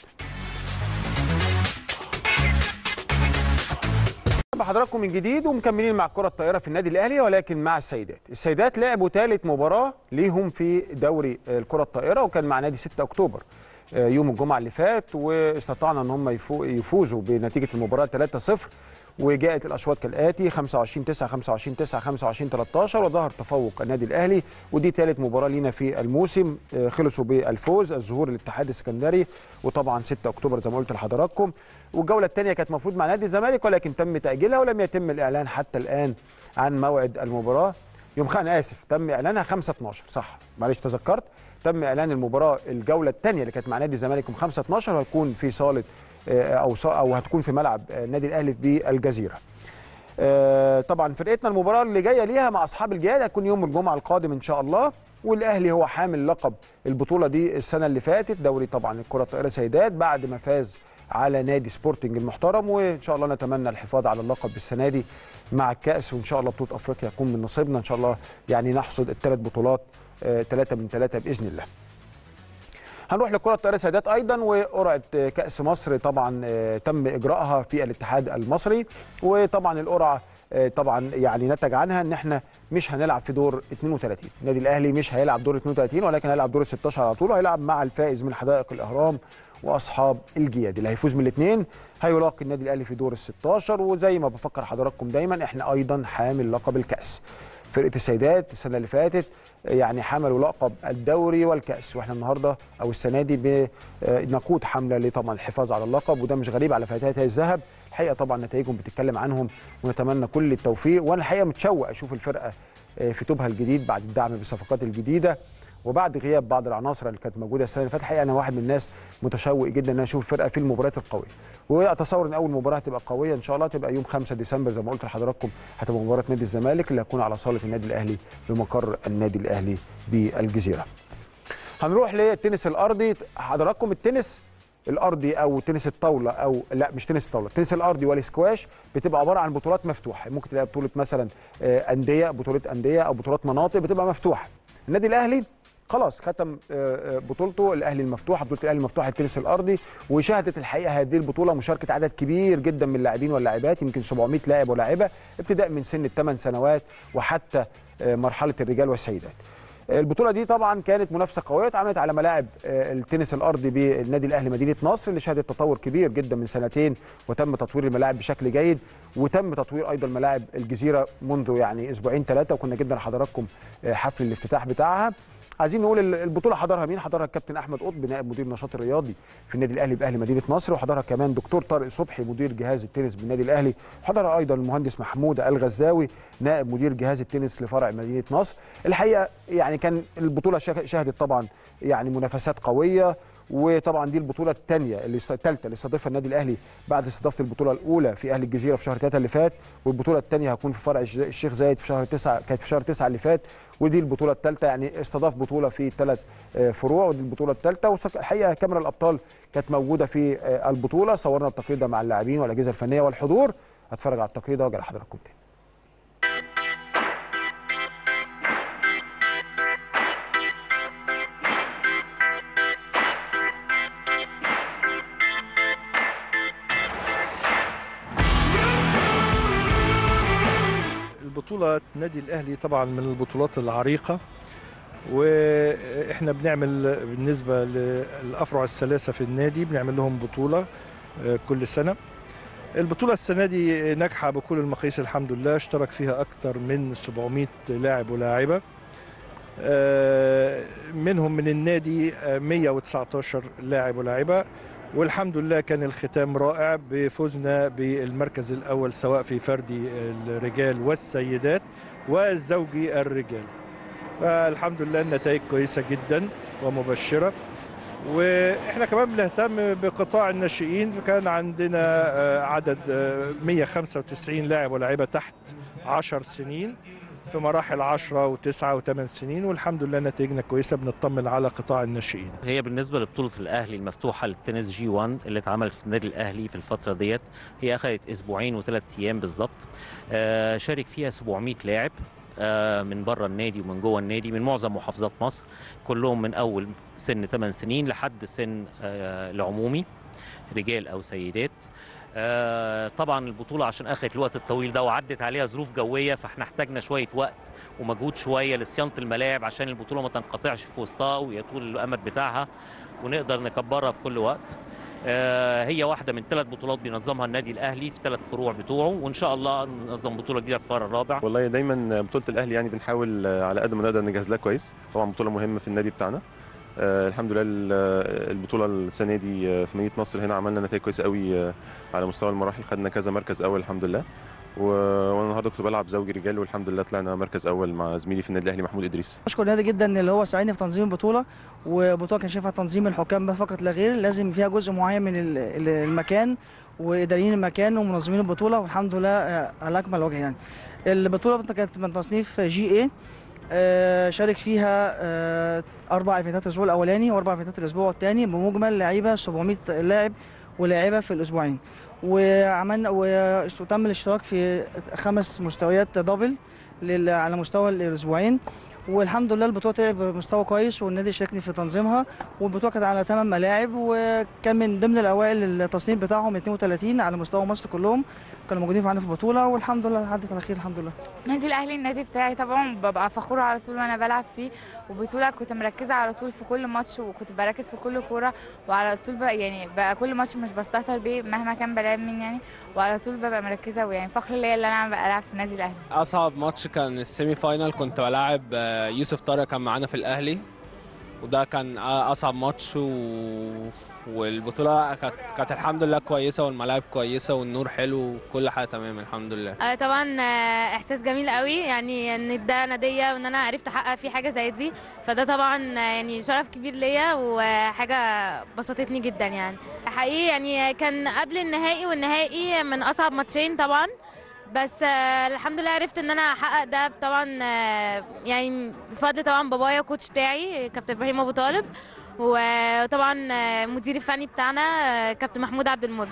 بحضراتكم من جديد ومكملين مع كرة الطائرة في النادي الأهلي ولكن مع السيدات السيدات لعبوا ثالث مباراة ليهم في دوري الكرة الطائرة وكان مع نادي 6 أكتوبر آه، يوم الجمعة اللي فات واستطعنا ان هم يفو- يفوزوا بنتيجة المباراة 3-0 وجاءت الاشواط كالاتي 25 9 25 9 25 13 وظهر تفوق النادي الاهلي ودي ثالث مباراه لينا في الموسم آه، خلصوا بالفوز الظهور الاتحاد السكندري وطبعا 6 اكتوبر زي ما قلت لحضراتكم والجوله الثانيه كانت المفروض مع نادي الزمالك ولكن تم تاجيلها ولم يتم الاعلان حتى الان عن موعد المباراه يوم خ... انا اسف تم اعلانها 5 12 صح معلش تذكرت تم اعلان المباراه الجوله الثانيه اللي كانت مع نادي الزمالك يوم 5 12 وهتكون في صاله آه، او صا- او هتكون في ملعب آه، النادي الاهلي بالجزيره آه، طبعا فرقتنا المباراه اللي جايه ليها مع اصحاب الجهاد هتكون يوم الجمعه القادم ان شاء الله والاهلي هو حامل لقب البطوله دي السنه اللي فاتت دوري طبعا الكره الطائره سيدات بعد ما فاز على نادي سبورتنج المحترم وان شاء الله نتمنى الحفاظ على اللقب السنه دي مع الكاس وان شاء الله بطوله افريقيا يكون من نصيبنا ان شاء الله يعني نحصد الثلاث بطولات ثلاثه من ثلاثه باذن الله هنروح لكرة الطائرة سيدات أيضا وقرعة كأس مصر طبعا آه، تم إجراءها في الاتحاد المصري وطبعا القرعة آه، طبعا يعني نتج عنها ان احنا مش هنلعب في دور 32 النادي الاهلي مش هيلعب دور 32 ولكن هيلعب دور 16 على طول وهيلعب مع الفائز من حدائق الاهرام واصحاب الجياد اللي هيفوز من الاثنين هيلاقي النادي الاهلي في دور ال 16 وزي ما بفكر حضراتكم دايما احنا ايضا حامل لقب الكاس فرقه السيدات السنه اللي فاتت يعني حملوا لقب الدوري والكاس واحنا النهارده او السنه دي بنقود حمله لطبعا الحفاظ على اللقب وده مش غريب على فتيات الذهب الحقيقه طبعا نتائجهم بتتكلم عنهم ونتمنى كل التوفيق وانا الحقيقه متشوق اشوف الفرقه في توبها الجديد بعد الدعم بالصفقات الجديده وبعد غياب بعض العناصر اللي كانت موجوده السنه اللي فاتت الحقيقه انا واحد من الناس متشوق جدا ان انا اشوف الفرقه في المباريات القويه واتصور ان اول مباراه هتبقى قويه ان شاء الله تبقى يوم 5 ديسمبر زي ما قلت لحضراتكم هتبقى مباراه نادي الزمالك اللي هتكون على صاله النادي الاهلي بمقر النادي الاهلي بالجزيره. هنروح للتنس الارضي حضراتكم التنس الارضي او تنس الطاوله او لا مش تنس الطاوله التنس الارضي والسكواش بتبقى عباره عن بطولات مفتوحه ممكن تلاقي بطوله مثلا آه، انديه بطوله انديه او بطولات مناطق بتبقى مفتوحه النادي الاهلي خلاص ختم آه، آه، بطولته الاهلي المفتوحه بطوله الاهلي المفتوحه التنس الارضي وشهدت الحقيقه هذه البطوله مشاركه عدد كبير جدا من اللاعبين واللاعبات يمكن 700 لاعب ولاعبه ابتداء من سن الثمان سنوات وحتى آه، مرحله الرجال والسيدات البطوله دي طبعا كانت منافسه قويه اتعملت على ملاعب آه، التنس الارضي بالنادي الاهلي مدينه نصر اللي شهدت تطور كبير جدا من سنتين وتم تطوير الملاعب بشكل جيد وتم تطوير ايضا ملاعب الجزيره منذ يعني اسبوعين ثلاثه وكنا جدا لحضراتكم آه، حفل الافتتاح بتاعها عايزين نقول ال- البطوله حضرها مين حضرها الكابتن احمد قطب نائب مدير النشاط الرياضي في النادي الاهلي باهلي مدينه نصر وحضرها كمان دكتور طارق صبحي مدير جهاز التنس بالنادي الاهلي وحضرها ايضا المهندس محمود الغزاوي نائب مدير جهاز التنس لفرع مدينه نصر الحقيقه يعني كان البطوله شك- شهدت طبعا يعني منافسات قويه وطبعا دي البطوله الثانيه اللي است- الثالثه اللي استضافها النادي الاهلي بعد استضافه البطوله الاولى في اهل الجزيره في شهر 3 اللي فات والبطوله الثانيه هتكون في فرع الج- الشيخ زايد في شهر 9 كانت في شهر 9 اللي فات ودي البطوله الثالثه يعني استضاف بطوله في ثلاث فروع ودي البطوله الثالثه والحقيقه كاميرا الابطال كانت موجوده في آه، البطوله صورنا التقرير ده مع اللاعبين والاجهزه الفنيه والحضور هتفرج على التقرير ده وارجع لحضراتكم تاني البطولة نادي الأهلي طبعا من البطولات العريقة وإحنا بنعمل بالنسبة للأفرع الثلاثة في النادي بنعمل لهم بطولة آه، كل سنة البطولة السنة دي ناجحة بكل المقاييس الحمد لله اشترك فيها أكثر من 700 لاعب ولاعبة آه، منهم من النادي آه، 119 لاعب ولاعبة والحمد لله كان الختام رائع بفوزنا بالمركز الأول سواء في فردي الرجال والسيدات والزوجي الرجال فالحمد لله النتائج كويسة جدا ومبشرة واحنا كمان بنهتم بقطاع الناشئين فكان عندنا آه، عدد آه، 195 لاعب ولاعيبه تحت 10 سنين في مراحل 10 و9 و8 سنين والحمد لله نتائجنا كويسه بنطمن على قطاع الناشئين هي بالنسبه لبطوله الاهلي المفتوحه للتنس جي 1 اللي اتعملت في النادي الاهلي في الفتره ديت هي اخذت اسبوعين وثلاث ايام بالظبط آه، شارك فيها 700 لاعب آه، من بره النادي ومن جوه النادي من معظم محافظات مصر كلهم من اول سن 8 سنين لحد سن آه، العمومي رجال او سيدات آه، طبعا البطوله عشان اخذت الوقت الطويل ده وعدت عليها ظروف جويه فاحنا احتاجنا شويه وقت ومجهود شويه لصيانه الملاعب عشان البطوله ما تنقطعش في وسطها ويطول الامد بتاعها ونقدر نكبرها في كل وقت آه، هي واحده من ثلاث بطولات بينظمها النادي الاهلي في ثلاث فروع بتوعه وان شاء الله ننظم بطوله جديده في الفرع الرابع والله دايما بطوله الاهلي يعني بنحاول آه، على قد ما نقدر نجهز لها كويس طبعا بطوله مهمه في النادي بتاعنا آه، الحمد لله ال- آه، البطوله السنه دي آه، في مدينه نصر هنا عملنا نتائج كويسه قوي آه، على مستوى المراحل خدنا كذا مركز اول الحمد لله و- وانا النهارده كنت بلعب زوجي رجال والحمد لله طلعنا مركز اول مع زميلي في النادي الاهلي محمود ادريس اشكر النادي جدا اللي هو ساعدني في تنظيم البطوله والبطوله كان شايفها تنظيم الحكام بس فقط لا غير لازم فيها جزء معين من ال- ال- المكان واداريين المكان ومنظمين البطوله والحمد لله آه، على اكمل وجه يعني البطوله كانت من تصنيف جي اي شارك فيها آه، اربع ايفنتات الاسبوع الاولاني واربع ايفنتات الاسبوع الثاني بمجمل لعيبه 700 لاعب ولاعيبه في الاسبوعين وعملنا وتم الاشتراك في خمس مستويات دبل لل- على مستوى الاسبوعين والحمد لله البطوله طلعت بمستوى كويس والنادي شاركني في تنظيمها والبطوله كانت على ثمان ملاعب وكان من ضمن الاوائل التصنيف بتاعهم 32 على مستوى مصر كلهم كانوا موجودين معانا في البطوله والحمد لله عدت على خير الحمد لله النادي الاهلي النادي بتاعي طبعا ببقى فخوره على طول وانا بلعب فيه وبطوله كنت مركزه على طول في كل ماتش وكنت بركز في كل كوره وعلى طول بقى يعني بقى كل ماتش مش بستهتر بيه مهما كان بلعب مين يعني وعلى طول ببقى مركزه ويعني فخر ليا اللي انا بقى العب في النادي الاهلي اصعب ماتش كان السيمي فاينال كنت بلاعب آه، يوسف طارق كان معانا في الاهلي وده كان اصعب ماتش و... والبطوله كانت كانت الحمد لله كويسه والملاعب كويسه والنور حلو وكل حاجه تمام الحمد لله آه، طبعا آه، احساس جميل قوي يعني ان ده ناديه وان انا عرفت احقق فيه حاجه زي دي فده طبعا آه، يعني شرف كبير ليا وحاجه بسطتني جدا يعني حقيقي يعني كان قبل النهائي والنهائي من اصعب ماتشين طبعا بس آه، الحمد لله عرفت ان انا احقق ده طبعا آه، يعني بفضل طبعا بابايا كوتش بتاعي كابتن ابراهيم ابو طالب وطبعا آه، المدير الفني بتاعنا آه، كابتن محمود عبد المبدي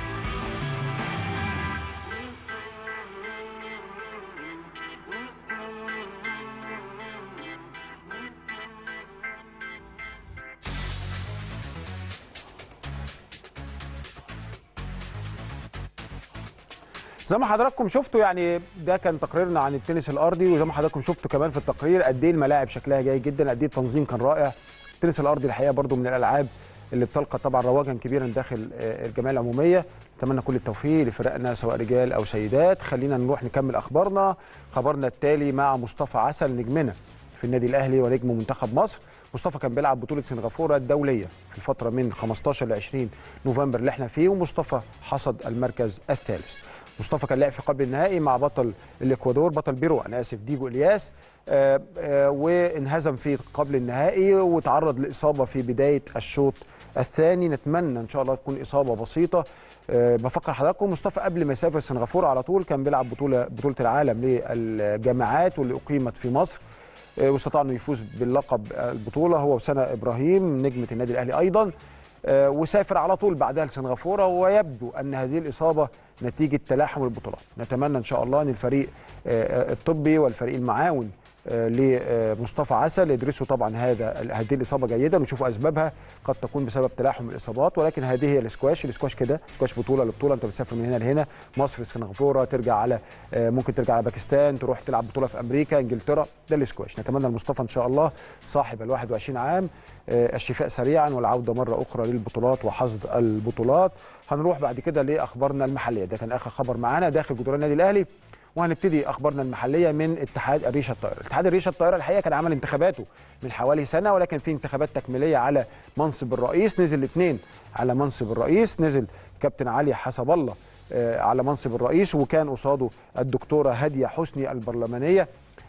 زي ما حضراتكم شفتوا يعني ده كان تقريرنا عن التنس الارضي وزي ما حضراتكم شفتوا كمان في التقرير قد ايه الملاعب شكلها جيد جدا قد ايه التنظيم كان رائع التنس الارضي الحقيقه برضو من الالعاب اللي بتلقى طبعا رواجا كبيرا داخل آه، الجمعيه العموميه نتمنى كل التوفيق لفرقنا سواء رجال او سيدات خلينا نروح نكمل اخبارنا خبرنا التالي مع مصطفى عسل نجمنا في النادي الاهلي ونجم منتخب مصر مصطفى كان بيلعب بطوله سنغافوره الدوليه في الفتره من 15 ل 20 نوفمبر اللي احنا فيه ومصطفى حصد المركز الثالث مصطفى كان لعب في قبل النهائي مع بطل الاكوادور بطل بيرو انا اسف ديجو الياس آه، آه، وانهزم في قبل النهائي وتعرض لاصابه في بدايه الشوط الثاني نتمنى ان شاء الله تكون اصابه بسيطه آه، بفكر حضراتكم مصطفى قبل ما يسافر سنغافوره على طول كان بيلعب بطوله بطوله العالم للجامعات واللي اقيمت في مصر آه، واستطاع انه يفوز باللقب البطوله هو وسنه ابراهيم نجمه النادي الاهلي ايضا آه، وسافر على طول بعدها لسنغافوره ويبدو ان هذه الاصابه نتيجه تلاحم البطولات نتمنى ان شاء الله ان الفريق آه، الطبي والفريق المعاون آه، لمصطفى عسل يدرسوا طبعا هذا هذه الاصابه جيدا ويشوفوا اسبابها قد تكون بسبب تلاحم الاصابات ولكن هذه هي الاسكواش الاسكواش كده سكواش بطوله لبطوله انت بتسافر من هنا لهنا مصر سنغافوره ترجع على آه، ممكن ترجع على باكستان تروح تلعب بطوله في امريكا انجلترا ده الاسكواش نتمنى لمصطفى ان شاء الله صاحب ال 21 عام آه، الشفاء سريعا والعوده مره اخرى للبطولات وحصد البطولات هنروح بعد كده لاخبارنا المحليه ده كان اخر خبر معانا داخل جدران النادي الاهلي وهنبتدي اخبارنا المحليه من اتحاد الريشه الطائره، اتحاد الريشه الطائره الحقيقه كان عمل انتخاباته من حوالي سنه ولكن في انتخابات تكميليه على منصب الرئيس نزل الاثنين على منصب الرئيس نزل كابتن علي حسب الله آه، على منصب الرئيس وكان قصاده الدكتوره هاديه حسني البرلمانيه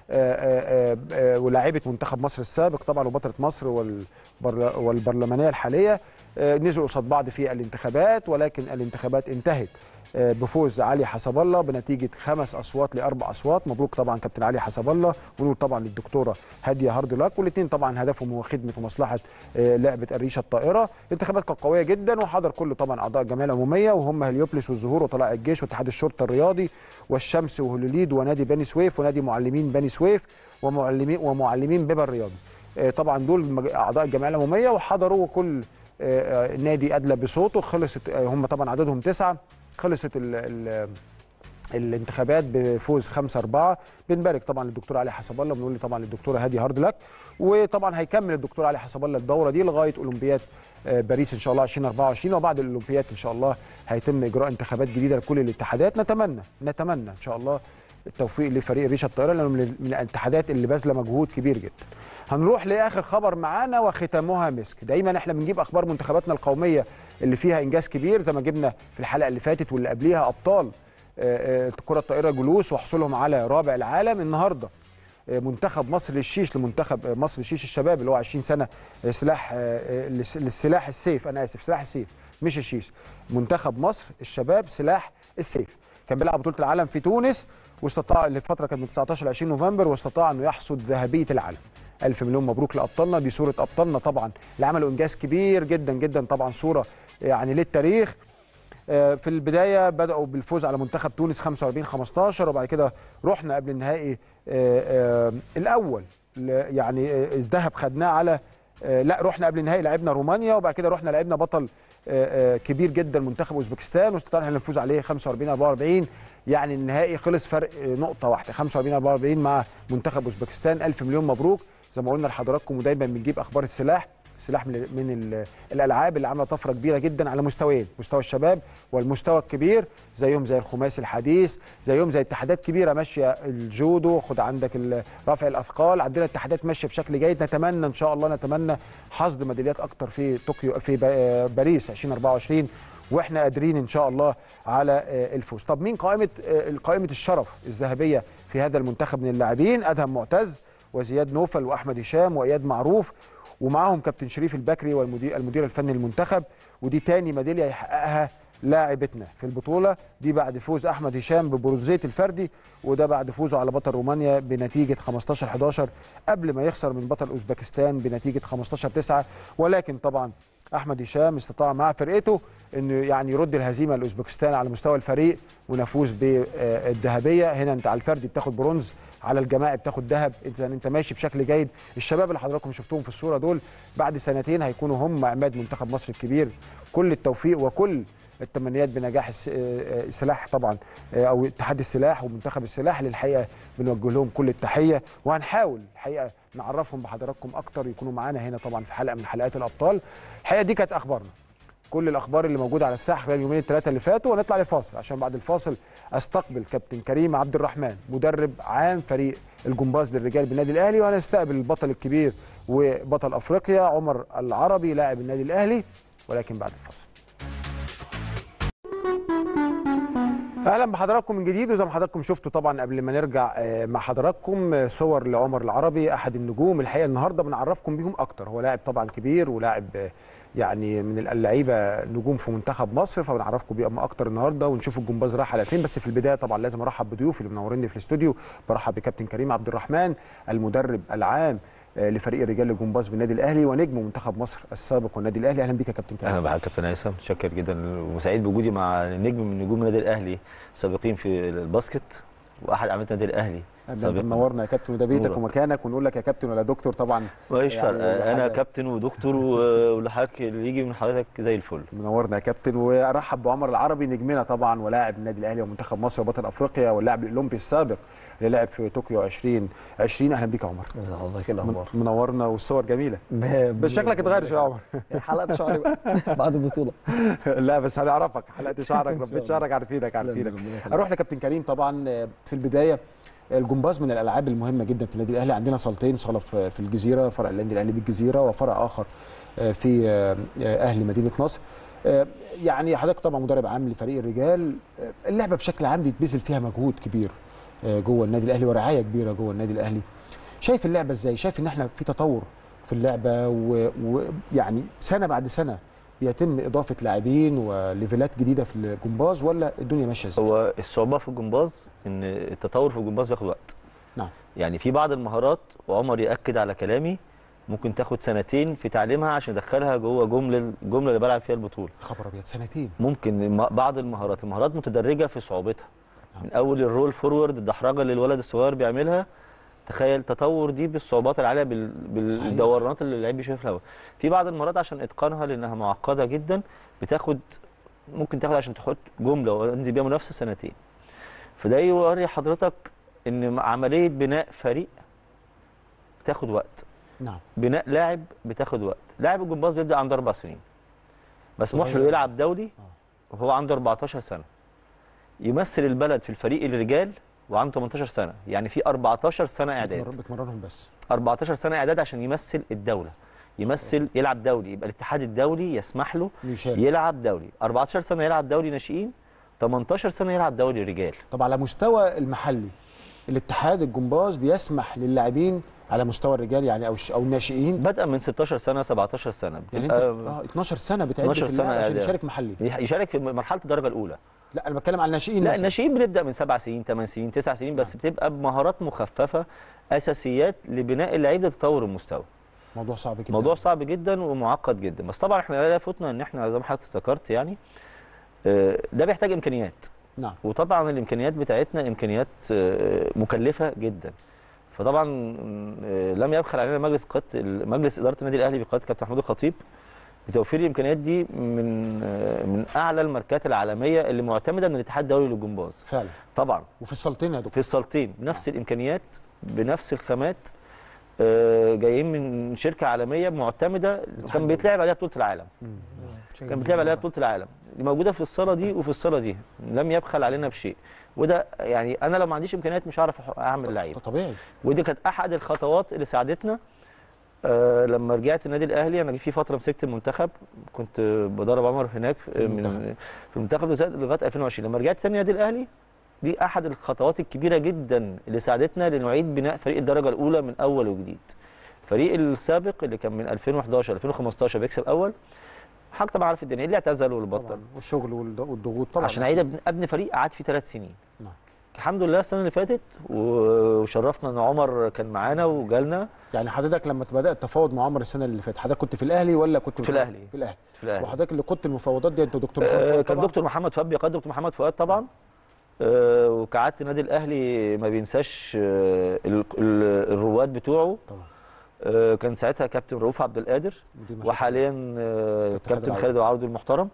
آه، آه، آه، ولاعيبه منتخب مصر السابق طبعا وبطله مصر والبرل- والبرلمانيه الحاليه آه، نزلوا قصاد بعض في الانتخابات ولكن الانتخابات انتهت آه، بفوز علي حسب الله بنتيجه خمس اصوات لاربع اصوات مبروك طبعا كابتن علي حسب الله ونقول طبعا للدكتوره هاديه هارد لاك والاثنين طبعا هدفهم هو خدمه ومصلحه آه، لعبه الريشه الطائره الانتخابات كانت قويه جدا وحضر كل طبعا اعضاء الجمعيه العموميه وهم هليوبلس والزهور وطلائع الجيش واتحاد الشرطه الرياضي والشمس وهلوليد ونادي بني سويف ونادي معلمين بني سويف ومعلمين ومعلمين بيبا الرياضي آه، طبعا دول مج- اعضاء الجمعيه العموميه وحضروا وكل آه، آه، نادي ادلى بصوته خلصت آه، هم طبعا عددهم تسعه خلصت ال ال الانتخابات بفوز 5 4 بنبارك طبعا للدكتور علي حسب الله وبنقول طبعا للدكتوره هادي هاردلك وطبعا هيكمل الدكتور علي حسب الله الدوره دي لغايه اولمبياد آه، باريس ان شاء الله 2024 وبعد الاولمبياد ان شاء الله هيتم اجراء انتخابات جديده لكل الاتحادات نتمنى نتمنى ان شاء الله التوفيق لفريق ريشه الطائره لانه من من الاتحادات اللي باذله مجهود كبير جدا. هنروح لاخر خبر معانا وختامها مسك، دايما احنا بنجيب اخبار منتخباتنا القوميه اللي فيها انجاز كبير زي ما جبنا في الحلقه اللي فاتت واللي قبليها ابطال آه، آه، كره الطائره جلوس وحصولهم على رابع العالم النهارده آه، منتخب مصر للشيش لمنتخب آه، مصر للشيش الشباب اللي هو 20 سنه آه، سلاح آه، آه، لس- للسلاح السيف انا اسف سلاح السيف مش الشيش منتخب مصر الشباب سلاح السيف كان بيلعب بطوله العالم في تونس واستطاع لفتره كانت من 19 ل 20 نوفمبر واستطاع انه يحصد ذهبيه العالم ألف مليون مبروك لأبطالنا دي صورة أبطالنا طبعا اللي عملوا إنجاز كبير جدا جدا طبعا صورة يعني للتاريخ آه، في البدايه بداوا بالفوز على منتخب تونس 45 15 وبعد كده رحنا قبل النهائي آه، آه، الاول ل- يعني آه، الذهب خدناه على آه، لا رحنا قبل النهائي لعبنا رومانيا وبعد كده رحنا لعبنا بطل آه، آه، كبير جدا منتخب اوزبكستان واستطعنا إحنا نفوز عليه 45 44 يعني النهائي خلص فرق آه، نقطه واحده 45 44 مع منتخب اوزبكستان الف مليون مبروك زي ما قلنا لحضراتكم ودايما بنجيب اخبار السلاح سلاح من من ال- الالعاب اللي عامله طفره كبيره جدا على مستويين مستوى الشباب والمستوى الكبير زيهم زي الخماسي الحديث زيهم زي اتحادات كبيره ماشيه الجودو خد عندك ال- رفع الاثقال عندنا اتحادات ماشيه بشكل جيد نتمنى ان شاء الله نتمنى حصد ميداليات اكتر في طوكيو في با- باريس 2024 واحنا قادرين ان شاء الله على آه، الفوز طب مين قائمه آه، قائمه الشرف الذهبيه في هذا المنتخب من اللاعبين ادهم معتز وزياد نوفل واحمد هشام واياد معروف ومعاهم كابتن شريف البكري والمدير المدير الفني للمنتخب ودي تاني ميداليه يحققها لاعبتنا في البطوله دي بعد فوز احمد هشام ببرونزيه الفردي وده بعد فوزه على بطل رومانيا بنتيجه 15 11 قبل ما يخسر من بطل اوزبكستان بنتيجه 15 9 ولكن طبعا احمد هشام استطاع مع فرقته انه يعني يرد الهزيمه لاوزبكستان على مستوى الفريق ونفوز بالذهبيه هنا انت على الفردي بتاخد برونز على الجماعي بتاخد ذهب انت انت ماشي بشكل جيد الشباب اللي حضراتكم شفتوهم في الصوره دول بعد سنتين هيكونوا هم عماد منتخب مصر الكبير كل التوفيق وكل التمنيات بنجاح الس- آه، آه، السلاح طبعا آه، او اتحاد السلاح ومنتخب السلاح اللي الحقيقه بنوجه لهم كل التحيه وهنحاول الحقيقه نعرفهم بحضراتكم اكتر يكونوا معانا هنا طبعا في حلقه من حلقات الابطال الحقيقه دي كانت اخبارنا كل الاخبار اللي موجوده على الساحه خلال اليومين الثلاثه اللي فاتوا ونطلع لفاصل عشان بعد الفاصل استقبل كابتن كريم عبد الرحمن مدرب عام فريق الجمباز للرجال بالنادي الاهلي وهنستقبل البطل الكبير وبطل افريقيا عمر العربي لاعب النادي الاهلي ولكن بعد الفاصل اهلا بحضراتكم من جديد وزي ما حضراتكم شفتوا طبعا قبل ما نرجع آه، مع حضراتكم آه، صور لعمر العربي احد النجوم الحقيقه النهارده بنعرفكم بيهم اكتر هو لاعب طبعا كبير ولاعب آه، يعني من اللعيبه نجوم في منتخب مصر فبنعرفكم بيهم اكتر النهارده ونشوف الجمباز راح على فين بس في البدايه طبعا لازم ارحب بضيوفي اللي منوريني في الاستوديو برحب بكابتن كريم عبد الرحمن المدرب العام آه، لفريق الرجال للجمباز بالنادي الاهلي ونجم منتخب مصر السابق والنادي الاهلي اهلا بيك يا كابتن كريم اهلا بحضرتك كابتن هيثم متشكر جدا وسعيد بوجودي مع نجم من نجوم النادي الاهلي السابقين في الباسكت واحد اعمال النادي الاهلي ده سابقاً. منورنا يا كابتن وده بيتك نورك. ومكانك ونقول لك يا كابتن ولا دكتور طبعا مفيش يعني فرق انا حاجة- كابتن ودكتور و- ولحضرتك اللي يجي من حضرتك زي الفل منورنا يا كابتن وارحب بعمر العربي نجمنا طبعا ولاعب النادي الاهلي ومنتخب مصر وبطل افريقيا واللاعب الاولمبي السابق اللي لعب في طوكيو 2020 اهلا بيك يا عمر ازي حضرتك ايه الاخبار؟ منورنا والصور جميله بس شكلك اتغير شويه يا عمر حلقه شعري بقى بعد البطوله لا بس هنعرفك حلقه شعرك إن شاء ربيت الله. شعرك عارفينك تسلم لي، عارفينك ربنا يخليك. اروح لكابتن كريم طبعا آه، في البدايه الجمباز من الالعاب المهمه جدا في النادي الاهلي عندنا صالتين صاله في في الجزيره فرع النادي الاهلي بالجزيره وفرع اخر آه، في آه، آه، اهل مدينه نصر آه، يعني حضرتك طبعا مدرب عام لفريق الرجال آه، اللعبه بشكل عام بيتبذل فيها مجهود كبير آه، جوه النادي الاهلي ورعايه كبيره جوه النادي الاهلي شايف اللعبه ازاي شايف ان احنا في تطور في اللعبه ويعني سنه بعد سنه بيتم اضافه لاعبين وليفلات جديده في الجمباز ولا الدنيا ماشيه ازاي هو الصعوبه في الجمباز ان التطور في الجمباز بياخد وقت نعم يعني في بعض المهارات وعمر ياكد على كلامي ممكن تاخد سنتين في تعليمها عشان ادخلها جوه جمله الجمله اللي بلعب فيها البطوله خبر ابيض سنتين ممكن الم- بعض المهارات المهارات متدرجه في صعوبتها من اول الرول فورورد الدحرجه اللي الولد الصغير بيعملها تخيل تطور دي بالصعوبات العاليه بال... بالدورانات اللي اللعيب بيشوفها في الهواء في بعض المهارات عشان اتقانها لانها معقده جدا بتاخد ممكن تاخد عشان تحط جمله وانزل بيها منافسه سنتين فده يوري حضرتك ان عمليه بناء فريق تاخد وقت نعم بناء لاعب بتاخد وقت لاعب الجمباز بيبدا عنده اربع سنين مسموح له صغير. يلعب دولي وهو عنده 14 سنه يمثل البلد في الفريق الرجال وعنده 18 سنه يعني في 14 سنه اعداد بتمر- بتمرنهم بس 14 سنه اعداد عشان يمثل الدوله يمثل يلعب دولي يبقى الاتحاد الدولي يسمح له يشارك. يلعب دولي 14 سنه يلعب دولي ناشئين 18 سنه يلعب دوري رجال طب على مستوى المحلي الاتحاد الجمباز بيسمح للاعبين على مستوى الرجال يعني او ش- او الناشئين بدأ من 16 سنه 17 سنه يعني انت بتبقى اه 12 سنه بتعد 12 في اللاعب سنة عشان يعني. يشارك محلي يشارك في مرحله الدرجه الاولى لا انا بتكلم على الناشئين لا مثلاً. الناشئين بنبدا من سبع سنين ثمان سنين تسع سنين بس بتبقى بمهارات مخففه اساسيات لبناء اللعيب لتطور المستوى موضوع صعب جدا موضوع صعب جدا ومعقد جدا بس طبعا احنا لا يفوتنا ان احنا زي ما حضرتك ذكرت يعني آه، ده بيحتاج امكانيات نعم وطبعا الامكانيات بتاعتنا امكانيات آه، مكلفه جدا فطبعا آه، لم يبخل علينا مجلس قياده مجلس اداره النادي الاهلي بقياده كابتن محمود الخطيب بتوفير الامكانيات دي من آه، من اعلى الماركات العالميه اللي معتمده من الاتحاد الدولي للجمباز فعلا طبعا وفي السلطين يا دكتور في الصالتين بنفس الامكانيات بنفس الخامات آه، جايين من شركه عالميه معتمده كان بيتلعب عليها بطوله العالم كان بيتلعب عليها بطوله العالم دي موجوده في الصاله دي وفي الصاله دي لم يبخل علينا بشيء وده يعني انا لو ما عنديش امكانيات مش هعرف أح- اعمل لعيب طبيعي ودي كانت احد الخطوات اللي ساعدتنا آه لما رجعت النادي الاهلي انا في فتره مسكت المنتخب كنت بدرب عمر هناك في المنتخب. من في المنتخب لغايه لغاية 2020 لما رجعت تاني النادي الاهلي دي احد الخطوات الكبيره جدا اللي ساعدتنا لنعيد بناء فريق الدرجه الاولى من اول وجديد الفريق السابق اللي كان من 2011 2015 بيكسب اول حضرتك طبعا عارف الدنيا إيه اللي اعتزل واللي بطل طبعا والشغل والض- والضغوط طبعا عشان اعيد أبن- ابني فريق قعد فيه ثلاث سنين نعم. الحمد لله السنه اللي فاتت و- وشرفنا ان عمر كان معانا وجالنا يعني حضرتك لما بدات تفاوض مع عمر السنه اللي فاتت حضرتك كنت في الاهلي ولا كنت في الأهلي. في الاهلي في الاهلي وحضرتك اللي كنت المفاوضات دي انت دكتور محمد آه، فؤاد كان طبعاً؟ دكتور محمد فؤاد بيقاد دكتور محمد فؤاد طبعا آه، وكعاده النادي الاهلي ما بينساش آه، ال- ال- الرواد بتوعه طبعا آه، كان ساعتها كابتن رؤوف عبد القادر ودي مشاكل. وحاليا آه، كابتن كابتن خالد خالد العوضي المحترم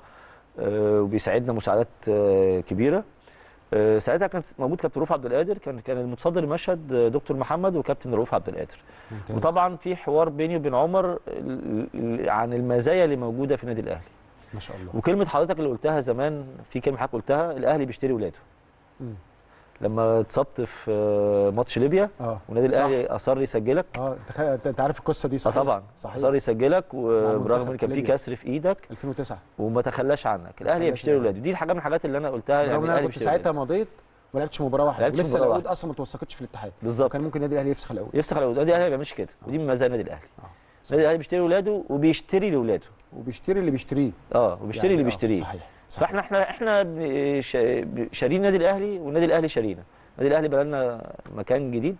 آه، وبيساعدنا مساعدات آه، كبيره آه، ساعتها كان موجود كابتن رؤوف عبد القادر كان كان المتصدر المشهد آه، دكتور محمد وكابتن رؤوف عبد القادر ممتاز. وطبعا في حوار بيني وبين عمر ال- ال- عن المزايا اللي موجوده في النادي الاهلي ما شاء الله وكلمه حضرتك اللي قلتها زمان في كلمه حضرتك قلتها الاهلي بيشتري ولاده مم. لما اتصبت في آه، ماتش ليبيا اه والنادي صح. الاهلي اصر يسجلك اه انت خ- انت- انت عارف القصه دي اه صحيح طبعا صحيح اصر يسجلك وبرغم منتخب ان كان في ليبيا. كسر في ايدك 2009 وما تخلاش عنك الاهلي تخلاش بيشتري عنك. ولاده دي حاجه من الحاجات اللي انا قلتها رغم ان انا الأهلي كنت بيشتري ساعتها ولاده. مضيت ما لعبتش مباراه واحده لعبتش ولسه مباراة العقود واحدة. اصلا ما توثقتش في الاتحاد بالظبط وكان ممكن النادي الاهلي يفسخ العقود يفسخ العقود النادي الاهلي ما بيعملش كده ودي من مزايا النادي الاهلي النادي الاهلي بيشتري ولاده وبيشتري لاولاده وبيشتري اللي بيشتريه اه وبيشتري يعني اللي آه، بيشتريه صحيح صحيح فاحنا احنا احنا ب- شا- ب- شارين النادي الاهلي والنادي الاهلي شارينا النادي الاهلي بقى لنا مكان جديد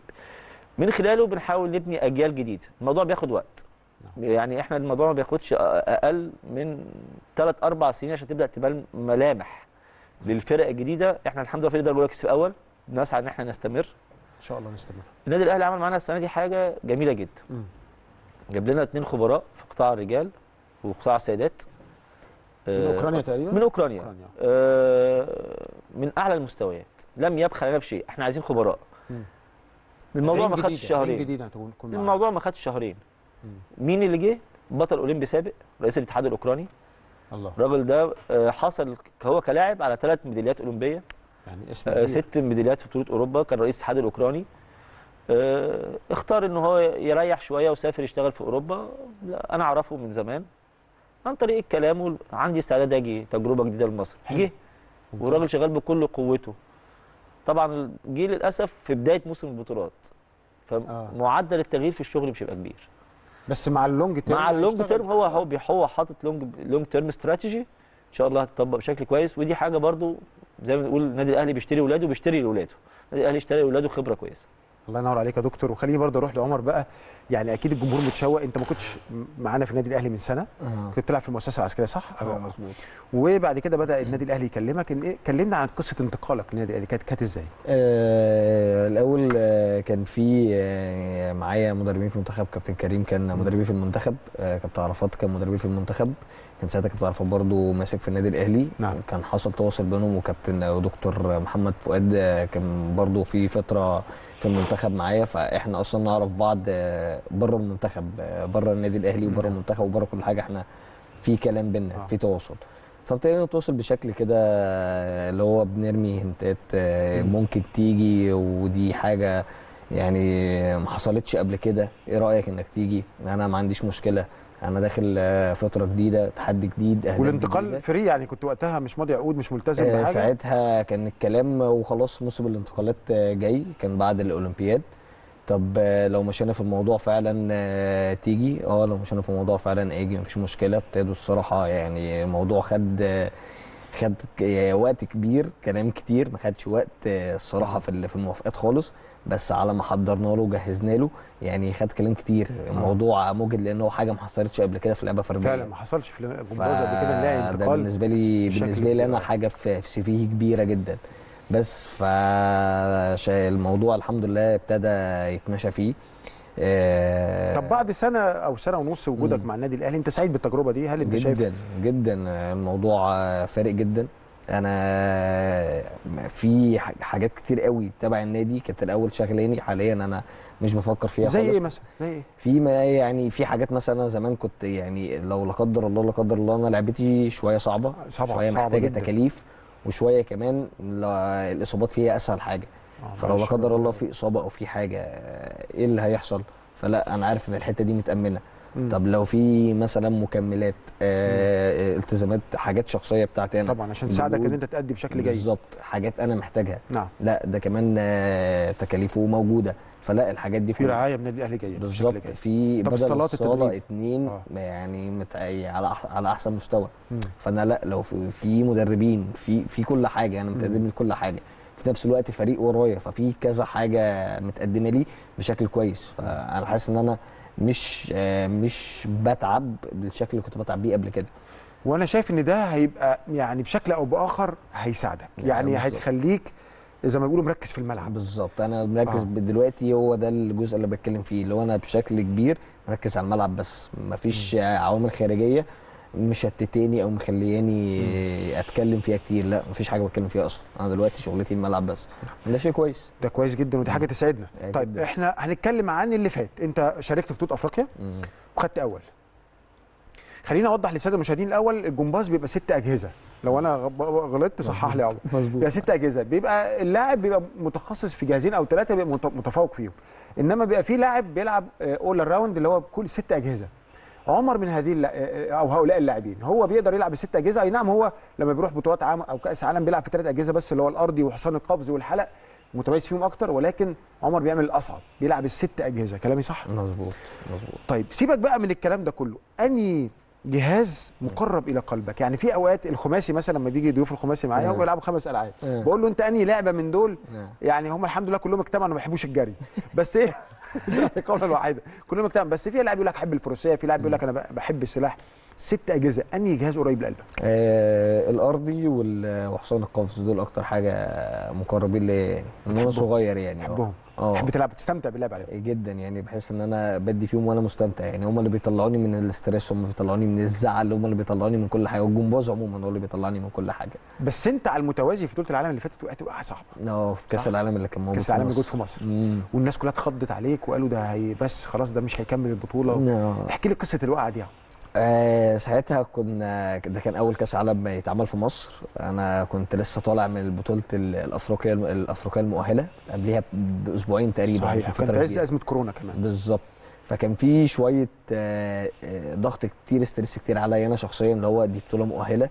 من خلاله بنحاول نبني اجيال جديده الموضوع بياخد وقت يعني احنا الموضوع ما بياخدش أ- اقل من 3 4 سنين عشان تبدا تبان ملامح للفرق الجديده احنا الحمد لله فريق الدوري كسب اول نسعى ان احنا نستمر ان شاء الله نستمر النادي الاهلي عمل معانا السنه دي حاجه جميله جدا مم. جاب لنا اثنين خبراء في قطاع الرجال وقطاع السيدات من آه، اوكرانيا تقريبا من اوكرانيا أوكرانيا. آه، من اعلى المستويات لم يبخل علينا بشيء احنا عايزين خبراء مم. الموضوع عين ما خدش جديدة، عين شهرين جديده هتكون تكون معانا. الموضوع ما خدش شهرين مم. مين اللي جه بطل اولمبي سابق رئيس الاتحاد الاوكراني الله الراجل ده آه، حصل هو كلاعب على ثلاث ميداليات اولمبيه يعني اسم آه، كبير. ست ميداليات في بطوله اوروبا كان رئيس الاتحاد الاوكراني آه، اختار ان هو يريح شويه وسافر يشتغل في اوروبا لا، انا اعرفه من زمان عن طريق الكلام وال- عندي استعداد اجي تجربه جديده لمصر جه والراجل شغال بكل قوته طبعا جه للاسف في بدايه موسم البطولات فمعدل التغيير في الشغل مش هيبقى كبير بس مع اللونج تيرم مع اللونج هيشتغل. تيرم هو هو بي- هو حاطط لونج لونج تيرم استراتيجي ان شاء الله هتطبق بشكل كويس ودي حاجه برضو زي ما بنقول النادي الاهلي بيشتري ولاده بيشتري لاولاده النادي الاهلي اشتري لاولاده خبره كويسه الله ينور عليك يا دكتور وخليني برضه اروح لعمر بقى يعني اكيد الجمهور متشوق انت ما كنتش معانا في النادي الاهلي من سنه آه. كنت بتلعب في المؤسسه العسكريه صح؟ اه مظبوط وبعد كده بدا النادي الاهلي يكلمك ان ايه كلمنا عن قصه انتقالك للنادي الاهلي كانت كانت ازاي؟ آه الاول آه كان في آه معايا مدربين في المنتخب كابتن كريم كان مدربي في المنتخب آه كابتن عرفات كان مدربي في المنتخب كان ساعتها كابتن عرفات برضه ماسك في النادي الاهلي نعم. كان حصل تواصل بينهم وكابتن ودكتور محمد فؤاد آه كان برضه في فتره في المنتخب معايا فاحنا اصلا نعرف بعض آه بره المنتخب آه بره النادي الاهلي وبره المنتخب وبره كل حاجه احنا في كلام بينا آه. في تواصل فابتدينا نتواصل بشكل كده اللي هو بنرمي هنتات آه، ممكن تيجي ودي حاجه يعني ما حصلتش قبل كده ايه رايك انك تيجي انا ما عنديش مشكله انا داخل آه، فتره جديده تحدي جديد اهداف جديدة. والانتقال فري يعني كنت وقتها مش ماضي عقود مش ملتزم آه، بحاجه ساعتها كان الكلام وخلاص موسم الانتقالات آه، جاي كان بعد الاولمبياد طب آه، لو مشينا في الموضوع فعلا آه، تيجي اه لو مشينا في الموضوع فعلا اجي مفيش مشكله ابتدوا الصراحه يعني الموضوع خد آه، خد ك- وقت كبير كلام كتير ما خدش وقت آه، الصراحه في ال- في الموافقات خالص بس على ما حضرنا له وجهزنا له يعني خد كلام كتير الموضوع موجد لانه حاجه ما حصلتش قبل كده في لعبه فرديه فعلا ما حصلش في الجمباز قبل كده نلاقي فده انتقال بالنسبه لي بشكل بالنسبه لي انا كبير. حاجه في في سي في كبيره جدا بس فالموضوع الحمد لله ابتدى يتمشى فيه آه، طب بعد سنه او سنه ونص وجودك مم. مع النادي الاهلي انت سعيد بالتجربه دي هل انت شايف جدا جدا الموضوع فارق جدا انا في ح- حاجات كتير قوي تبع النادي كانت الاول شغلاني حاليا انا مش بفكر فيها زي خالص ايه مثلا زي ايه في ما يعني في حاجات مثلا أنا زمان كنت يعني لو لا قدر الله لا قدر الله انا لعبتي شويه صعبه صعبة- شويه صعبة محتاجه جداً. تكاليف وشويه كمان لا- الاصابات فيها اسهل حاجه آه، فلو لا معلش. قدر الله في اصابه او في حاجه ايه اللي هيحصل فلا انا عارف ان الحته دي متامنه مم. طب لو في مثلا مكملات آه التزامات حاجات شخصيه بتاعتي انا طبعا عشان تساعدك ان انت تأدي بشكل جيد بالظبط حاجات انا محتاجها نعم لا ده كمان آه تكاليفه موجوده فلا الحاجات دي في كلها رعايه من النادي الاهلي جيد بشكل بالظبط جيد. في طب بدل الصالات الصاله التدريب؟ اتنين آه. يعني مت... على أح... على احسن مستوى مم. فانا لا لو في, في مدربين في في كل حاجه انا متقدم لي كل حاجه في نفس الوقت فريق ورايا ففي كذا حاجه متقدمه لي بشكل كويس فانا حاسس ان انا مش آه، مش بتعب بالشكل اللي كنت بتعب بيه قبل كده وانا شايف ان ده هيبقى يعني بشكل او باخر هيساعدك يعني بالظبط. هيخليك زي ما بيقولوا مركز في الملعب بالظبط انا مركز آه. آه. دلوقتي هو ده الجزء اللي بتكلم فيه اللي هو انا بشكل كبير مركز على الملعب بس مفيش عوامل خارجيه مشتتاني او مخلياني اتكلم فيها كتير لا مفيش حاجه بتكلم فيها اصلا انا دلوقتي شغلتي الملعب بس ده شيء كويس ده كويس جدا ودي حاجه تسعدنا آه، طيب جداً. احنا هنتكلم عن اللي فات انت شاركت في بطوله افريقيا مم. وخدت اول خليني اوضح للساده المشاهدين الاول الجمباز بيبقى ست اجهزه لو انا غ- غلطت صحح لي يا عمر مظبوط بيبقى ست اجهزه بيبقى اللاعب بيبقى متخصص في جهازين او ثلاثه بيبقى مت- متفوق فيهم انما بيبقى في لاعب بيلعب اول راوند اللي هو بكل ست اجهزه عمر من هذه الل- آه، او هؤلاء اللاعبين هو بيقدر يلعب الست اجهزه اي نعم هو لما بيروح بطولات عام او كاس عالم بيلعب في ثلاث اجهزه بس اللي هو الارضي وحصان القفز والحلق متميز فيهم اكتر ولكن عمر بيعمل الاصعب بيلعب الست اجهزه كلامي صح مظبوط مظبوط طيب سيبك بقى من الكلام ده كله اني جهاز مقرب الى قلبك يعني في اوقات الخماسي مثلا لما بيجي ضيوف الخماسي معايا آه. هم بيلعبوا خمس العاب آه. بقول له انت انهي لعبه من دول آه. يعني هم الحمد لله كلهم اجتمعوا انه ما بيحبوش الجري بس ايه دي قولا واحده كلهم اجتمعوا بس في لاعب يقول لك احب الفروسيه في لاعب يقول لك انا بحب السلاح ست اجهزه انهي جهاز قريب لقلبك آه الارضي وال- وحصان القفز دول اكتر حاجه مقربين لي من وانا بتحبهم. صغير يعني آه. تحبهم اه تحب تلعب تستمتع باللعب عليهم جدا يعني بحس ان انا بدي فيهم وانا مستمتع يعني هم اللي بيطلعوني من الاستريس هم اللي بيطلعوني من الزعل هم اللي بيطلعوني من كل حاجه والجمباز عموما هو اللي بيطلعني من كل حاجه بس انت على المتوازي في بطوله العالم اللي فاتت وقعت وقعه صعبه اه في كاس صح. العالم اللي كان موجود كاس في العالم مصر. موجود في مصر مم. والناس كلها اتخضت عليك وقالوا ده هي بس خلاص ده مش هيكمل البطوله آه. احكي لي قصه الوقعه دي يا عم. آه ساعتها كنا ده كان اول كاس عالم يتعمل في مصر انا كنت لسه طالع من بطوله ال- الافريقيه الافريقيه المؤهله قبلها باسبوعين تقريبا صحيح مش كان فترة في عز كبيرة. ازمه كورونا كمان بالظبط فكان في شويه آه، آه، ضغط كتير ستريس كتير عليا انا شخصيا اللي هو دي بطوله مؤهله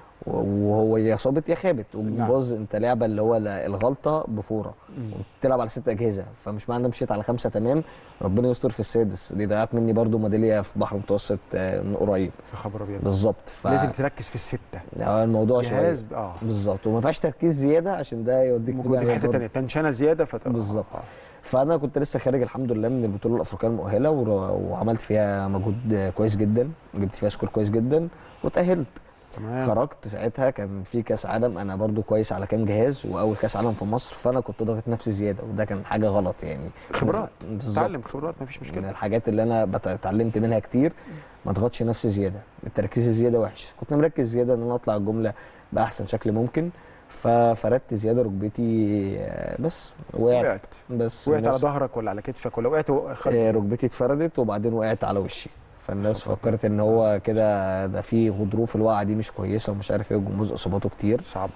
وهو يا صابت يا خابت والجمباز انت لعبه اللي هو لا- الغلطه بفوره وبتلعب على ست اجهزه فمش معنى مشيت على خمسه تمام ربنا يستر في السادس دي ضيعت مني برضو ميداليه في بحر متوسط آه، من قريب يا خبر ابيض بالظبط ف... لازم تركز في السته آه، الموضوع جهاز شويه اه بالظبط وما فيهاش تركيز زياده عشان ده يوديك ممكن في داهية حته برضو. ثانيه تنشنه زياده فت... بالظبط. آه. فانا كنت لسه خارج الحمد لله من البطوله الافريقيه المؤهله ور- وعملت فيها مجهود كويس جدا جبت فيها سكور كويس جدا وتاهلت تمام خرجت ساعتها كان في كاس عالم انا برضو كويس على كام جهاز واول كاس عالم في مصر فانا كنت ضاغط نفسي زياده وده كان حاجه غلط يعني خبرات بالظبط. تعلم خبرات مفيش من مشكله الحاجات اللي انا بت- اتعلمت منها كتير ما اضغطش نفسي زياده التركيز الزياده وحش كنت مركز زياده ان انا اطلع الجمله باحسن شكل ممكن ففردت زياده ركبتي آه، بس وقعت وقعت بس وقعت على الناس- ظهرك ولا على كتفك ولا وقعت وخد... آه، ركبتي اتفردت وبعدين وقعت على وشي فالناس فكرت ان هو كده ده في غضروف الوقعه دي مش كويسه ومش عارف ايه والجمباز اصاباته كتير صعبه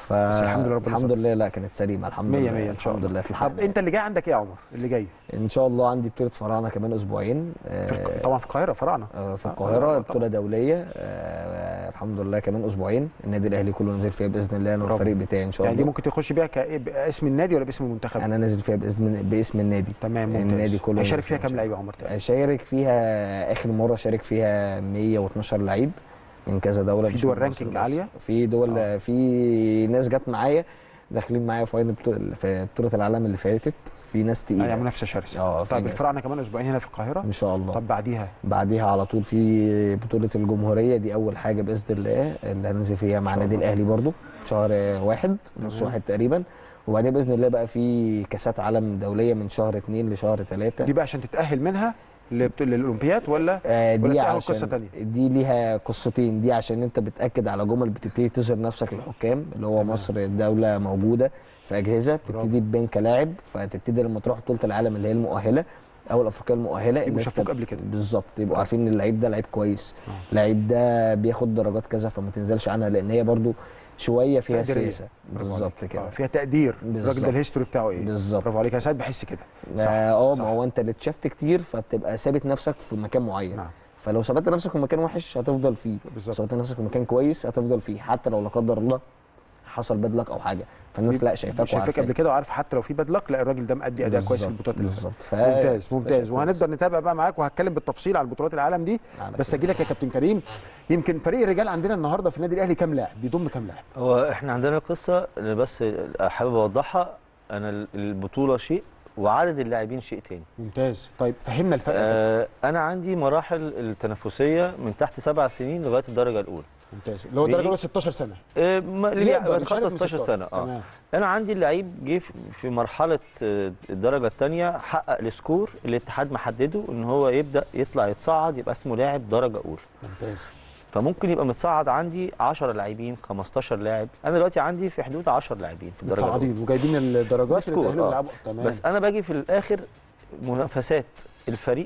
ف بس الحمد لله ربنا الحمد ستر. لله لا كانت سليمه الحمد 100 لله 100 ان شاء الحمد الله لله اتلحقنا طب انت اللي جاي عندك ايه يا عمر اللي جاي ان شاء الله عندي بطوله فراعنه كمان اسبوعين في الق- آه، طبعا في القاهره فراعنه آه، في آه، القاهره طبعاً. بطوله دوليه آه، الحمد لله كمان اسبوعين النادي الاهلي كله نزل فيها باذن الله انا برافو. والفريق بتاعي ان شاء يعني دي الله ممكن تخش بيها كإيه باسم النادي ولا باسم المنتخب انا نازل فيها باذن باسم النادي تمام ممتاز النادي كله هيشارك نازل فيها إن كام شاء لعيب يا عمر تقريبا شارك فيها اخر مره شارك فيها 112 لعيب من كذا دوله في مش دول من مصر رانكينج بس. عالية؟ في دول آه. في ناس جت معايا داخلين معايا في فاينل بطولة- في بطوله العالم اللي فاتت في ناس تقيله يعني منافسه شرسه اه في طيب ناس. الفراعنه كمان اسبوعين هنا في القاهره ان شاء الله طب بعديها بعديها على طول في بطوله الجمهوريه دي اول حاجه باذن الله اللي هننزل فيها مع إن شاء النادي الله. الاهلي برضو شهر واحد نص تمام. واحد تقريبا وبعدين باذن الله بقى في كاسات عالم دوليه من شهر اثنين لشهر ثلاثه دي بقى عشان تتاهل منها لبت- للاولمبياد ولا آه ولا دي بتاخد عشان قصة تانية؟ دي ليها قصتين دي عشان انت بتاكد على جمل بتبتدي تظهر نفسك للحكام اللي هو تمام. مصر دوله موجوده في اجهزه بتبتدي تبان كلاعب فتبتدي لما تروح بطوله العالم اللي هي المؤهله او الافريقيه المؤهله يبقوا الناس شافوك تب- قبل كده. بالظبط يبقوا عارفين ان اللعيب ده لعيب كويس آه. اللعيب ده بياخد درجات كذا فما تنزلش عنها لان هي برضو شويه فيها تقديرية. سياسه برافو بالظبط عليك. كده آه، فيها تقدير الراجل بالظبط. ده الهيستوري بتاعه ايه بالظبط. برافو عليك انا ساعات بحس كده صح اه صح. ما هو انت اللي اتشافت كتير فبتبقى ثابت نفسك في مكان معين نعم. فلو ثبت نفسك في مكان وحش هتفضل فيه بالظبط. ثبت نفسك في مكان كويس هتفضل فيه حتى لو لا قدر الله حصل بدلك او حاجه فالناس لا شايفاك شايفك وعارفاك قبل كده وعارف حتى لو في باد لك لا الراجل ده مأدي اداء كويس في بالظبط، البطولات اللي فاتت. بالظبط ف- ممتاز ده ممتاز شيء وهنقدر نتابع بقى معاك وهتكلم بالتفصيل على البطولات العالم دي على بس خير. اجي لك يا كابتن كريم يمكن فريق الرجال عندنا النهارده في النادي الاهلي كام لاعب بيضم كام لاعب هو احنا عندنا قصه اللي بس حابب اوضحها انا البطوله شيء وعدد اللاعبين شيء تاني ممتاز طيب فهمنا الفرق يا كابتن. آه انا عندي مراحل التنافسيه من تحت سبع سنين لغايه الدرجه الاولى ممتاز اللي هو بيجي- الدرجه الاولى 16 سنه آه ما- يقدر ليه يشارك من 16 سنه اه تمام انا عندي اللعيب جه في- في مرحله آه، الدرجه الثانيه حقق السكور اللي الاتحاد محدده ان هو يبدا يطلع يتصعد يبقى اسمه لاعب درجه اولى ممتاز فممكن يبقى متصعد عندي 10 لاعبين 15 لاعب انا دلوقتي عندي في حدود 10 لاعبين في الدرجه الأولى. متصاعدين وجايبين الدرجات اللي بسكور، تاهلوا آه. يلعبوا تمام بس انا باجي في الاخر منافسات الفريق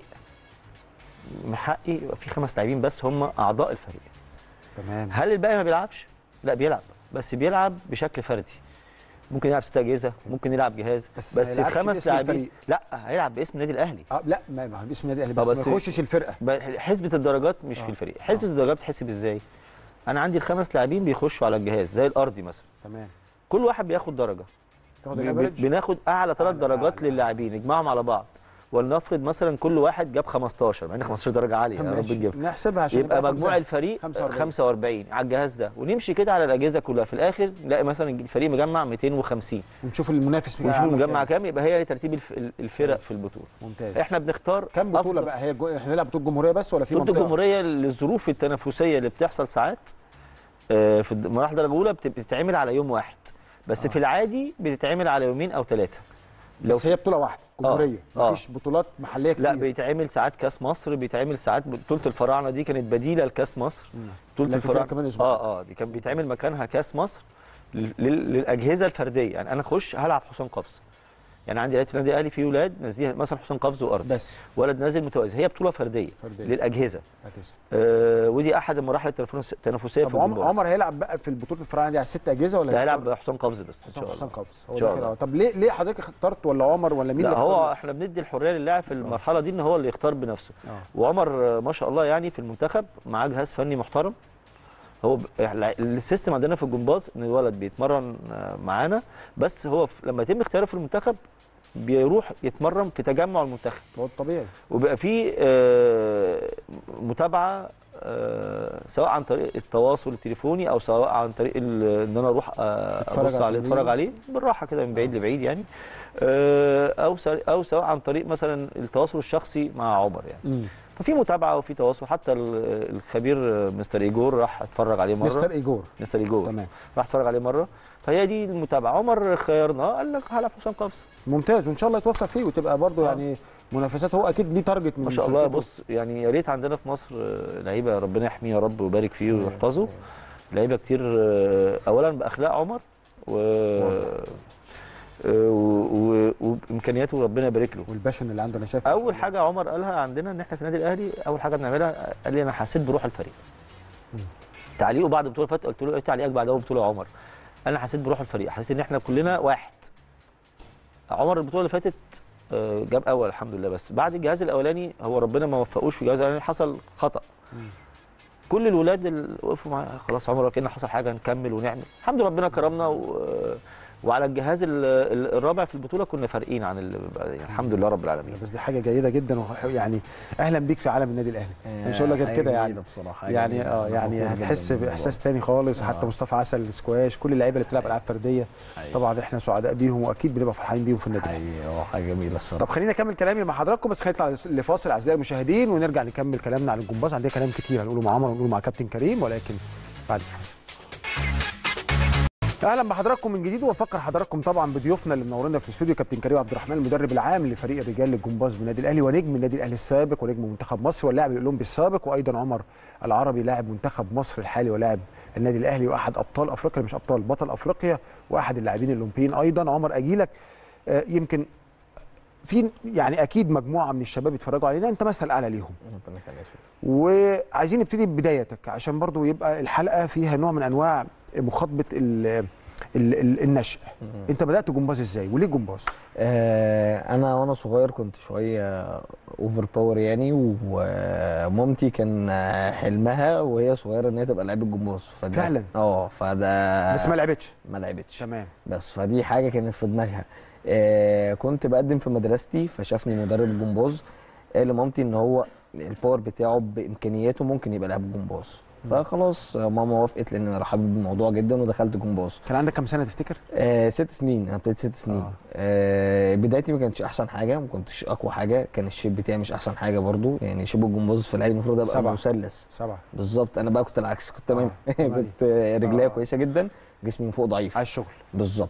محقي يبقى في خمس لاعبين بس هم اعضاء الفريق تمام هل الباقي ما بيلعبش لا بيلعب بس بيلعب بشكل فردي ممكن يلعب ست اجهزه ممكن يلعب جهاز بس ما بس, يلعبش الخمس باسم لاعبين الفريق. لا هيلعب باسم النادي الاهلي اه لا ما ما هو باسم النادي الاهلي آه، بس, بس- ما يخشش الفرقه ب- حسبه الدرجات مش آه. في الفريق حسبه الدرجات بتحسب ازاي انا عندي الخمس لاعبين بيخشوا على الجهاز زي الارضي مثلا تمام كل واحد بياخد درجه تاخد ب- الافريج بناخد اعلى ثلاث أعلى- درجات أعلى- للاعبين نجمعهم على بعض ولنفرض مثلا كل واحد جاب 15 مع ان 15 درجه عاليه يا رب ماشي. تجيبها نحسبها عشان يبقى نبقى مجموع خمسة. الفريق 45. 45 على الجهاز ده ونمشي كده على الاجهزه كلها في الاخر نلاقي مثلا الفريق مجمع 250 ونشوف المنافس ونشوف عمل مجمع كام. كام يبقى هي دي ترتيب الف- الفرق ممتاز. في البطوله ممتاز احنا بنختار كام بطوله أفضل- بقى هي جو... احنا هنلعب بطوله جمهوريه بس ولا في بطوله منطقه الجمهوريه للظروف التنافسيه اللي بتحصل ساعات آه، في المراحل الدرجه الاولى بت- بتتعمل على يوم واحد بس آه. في العادي بتتعمل على يومين او ثلاثه بس هي بطوله واحده جمهوريه آه. مفيش بطولات محليه كتير لا بيتعمل ساعات كاس مصر بيتعمل ساعات بطوله الفراعنه دي كانت بديله لكاس مصر مم. بطوله اللي هتتلعب الفراعنه كمان أسبوع. اه اه دي كان بيتعمل مكانها كاس مصر لل- لل- للاجهزه الفرديه يعني انا اخش هلعب حسام قفص يعني عندي لعيبه النادي الاهلي في ولاد نازلين مثلا حسام قفز وارض بس ولد نازل متوازي هي بطوله فرديه فردية. للاجهزه هتسع. آه ودي احد المراحل التنافس- التنافسيه في طب عمر, الجمباز عمر هيلعب بقى في البطوله الفراعنه دي على ست اجهزه ولا ده هيختار هيلعب حسام قفز بس ان حسام شاء حسام الله قفص هو إن شاء داخل الله. أهو. طب ليه ليه حضرتك اخترت ولا عمر ولا مين لا اللي هو اختار؟ احنا بندي الحريه للاعب في المرحله دي ان هو اللي يختار بنفسه آه. وعمر آه، ما شاء الله يعني في المنتخب معاه جهاز فني محترم هو ب- الع- السيستم عندنا في الجمباز ان الولد بيتمرن آه، معانا بس هو في- لما يتم اختياره في المنتخب بيروح يتمرن في تجمع المنتخب هو الطبيعي وبيبقى فيه آه، متابعه آه، سواء عن طريق التواصل التليفوني او سواء عن طريق ال- ان انا اروح آه، تتفرج ابص على عليه التمرين. اتفرج عليه بالراحه كده من بعيد لبعيد يعني آه، او س- او سواء عن طريق مثلا التواصل الشخصي مع عمر يعني مم. ففي متابعه وفي تواصل حتى ال- الخبير آه، مستر ايجور راح اتفرج عليه مره مستر ايجور مستر ايجور تمام راح اتفرج عليه مره فهي دي المتابعه عمر خيرناه قال لك هلعب حسام قفص ممتاز وان شاء الله يتوفق فيه وتبقى برضه آه. يعني منافسات هو اكيد ليه تارجت من ما شاء الله شركته. بص يعني يا ريت عندنا في مصر آه، لعيبه ربنا يحميه يا رب ويبارك فيه ويحفظه لعيبه كتير آه، اولا باخلاق عمر و آه، و- و- وامكانياته ربنا يبارك له والباشن اللي عنده انا شايف اول حاجه عمر قالها عندنا ان احنا في النادي الاهلي اول حاجه بنعملها قال لي انا حسيت بروح الفريق مم. تعليقه بعد بطوله فاتت قلت له ايه تعليقك بعد اول بطوله يا عمر انا حسيت بروح الفريق حسيت ان احنا كلنا واحد عمر البطوله اللي فاتت آه، جاب اول الحمد لله بس بعد الجهاز الاولاني هو ربنا ما وفقوش في الجهاز الاولاني حصل خطا كل الولاد اللي وقفوا معايا خلاص عمر كأن حصل حاجه نكمل ونعمل الحمد لله ربنا كرمنا و... وعلى الجهاز ال- ال- الرابع في البطوله كنا فارقين عن ال... الحمد لله رب العالمين بس دي حاجه جيده جدا وح- يعني اهلا بيك في عالم النادي الاهلي أنا مش هقول لك غير حاجة كده يعني جميلة بصراحة، يعني جميلة. اه أنا يعني فخور جداً هتحس بالموضوع باحساس ده. تاني خالص آه. حتى مصطفى عسل السكواش كل اللعيبه اللي بتلعب العاب فرديه طبعا احنا سعداء بيهم واكيد بنبقى فرحانين بيهم في النادي اه حاجه جميله الصراحه طب خلينا نكمل كلامي مع حضراتكم بس خلينا نطلع لفاصل اعزائي المشاهدين ونرجع نكمل كلامنا عن الجمباز عندنا كلام كتير هنقوله مع عمر ونقوله مع كابتن كريم ولكن بعد الفاصل اهلا بحضراتكم من جديد وافكر حضراتكم طبعا بضيوفنا اللي منورنا في الاستوديو كابتن كريم عبد الرحمن المدرب العام لفريق الرجال للجمباز بالنادي الاهلي ونجم النادي الاهلي السابق ونجم منتخب مصر واللاعب الاولمبي السابق وايضا عمر العربي لاعب منتخب مصر الحالي ولاعب النادي الاهلي واحد ابطال افريقيا مش ابطال بطل افريقيا واحد اللاعبين الاولمبيين ايضا عمر اجيلك آه، يمكن في يعني اكيد مجموعه من الشباب يتفرجوا علينا انت مثل اعلى ليهم ربنا يخليك. وعايزين نبتدي ببدايتك عشان برضو يبقى الحلقه فيها نوع من انواع مخاطبه ال ال ال النشء انت بدات جمباز ازاي وليه جمباز آه، انا وانا صغير كنت شويه اوفر باور يعني ومامتي كان حلمها وهي صغيره ان هي تبقى لعيبه جمباز فده فعلا؟ اه فده بس ما لعبتش ما لعبتش تمام بس فدي حاجه كانت في دماغها آه كنت بقدم في مدرستي فشافني مدرب جمباز قال لمامتي ان هو الباور بتاعه بامكانياته ممكن يبقى لاعب جمباز فخلاص ماما وافقت لان انا حابب الموضوع جدا ودخلت جمباز كان عندك كام سنه تفتكر آه ست سنين انا ابتديت ست سنين آه. آه. آه بدايتي ما كانتش احسن حاجه ما كنتش اقوى حاجه كان الشيب بتاعي مش احسن حاجه برضو يعني شيب الجمباز في العادي المفروض ابقى سبعة. مثلث سبعه بالظبط انا بقى كنت العكس كنت تمام آه، تمام. كنت آه، رجليا آه. كويسه جدا جسمي من فوق ضعيف عايز شغل بالظبط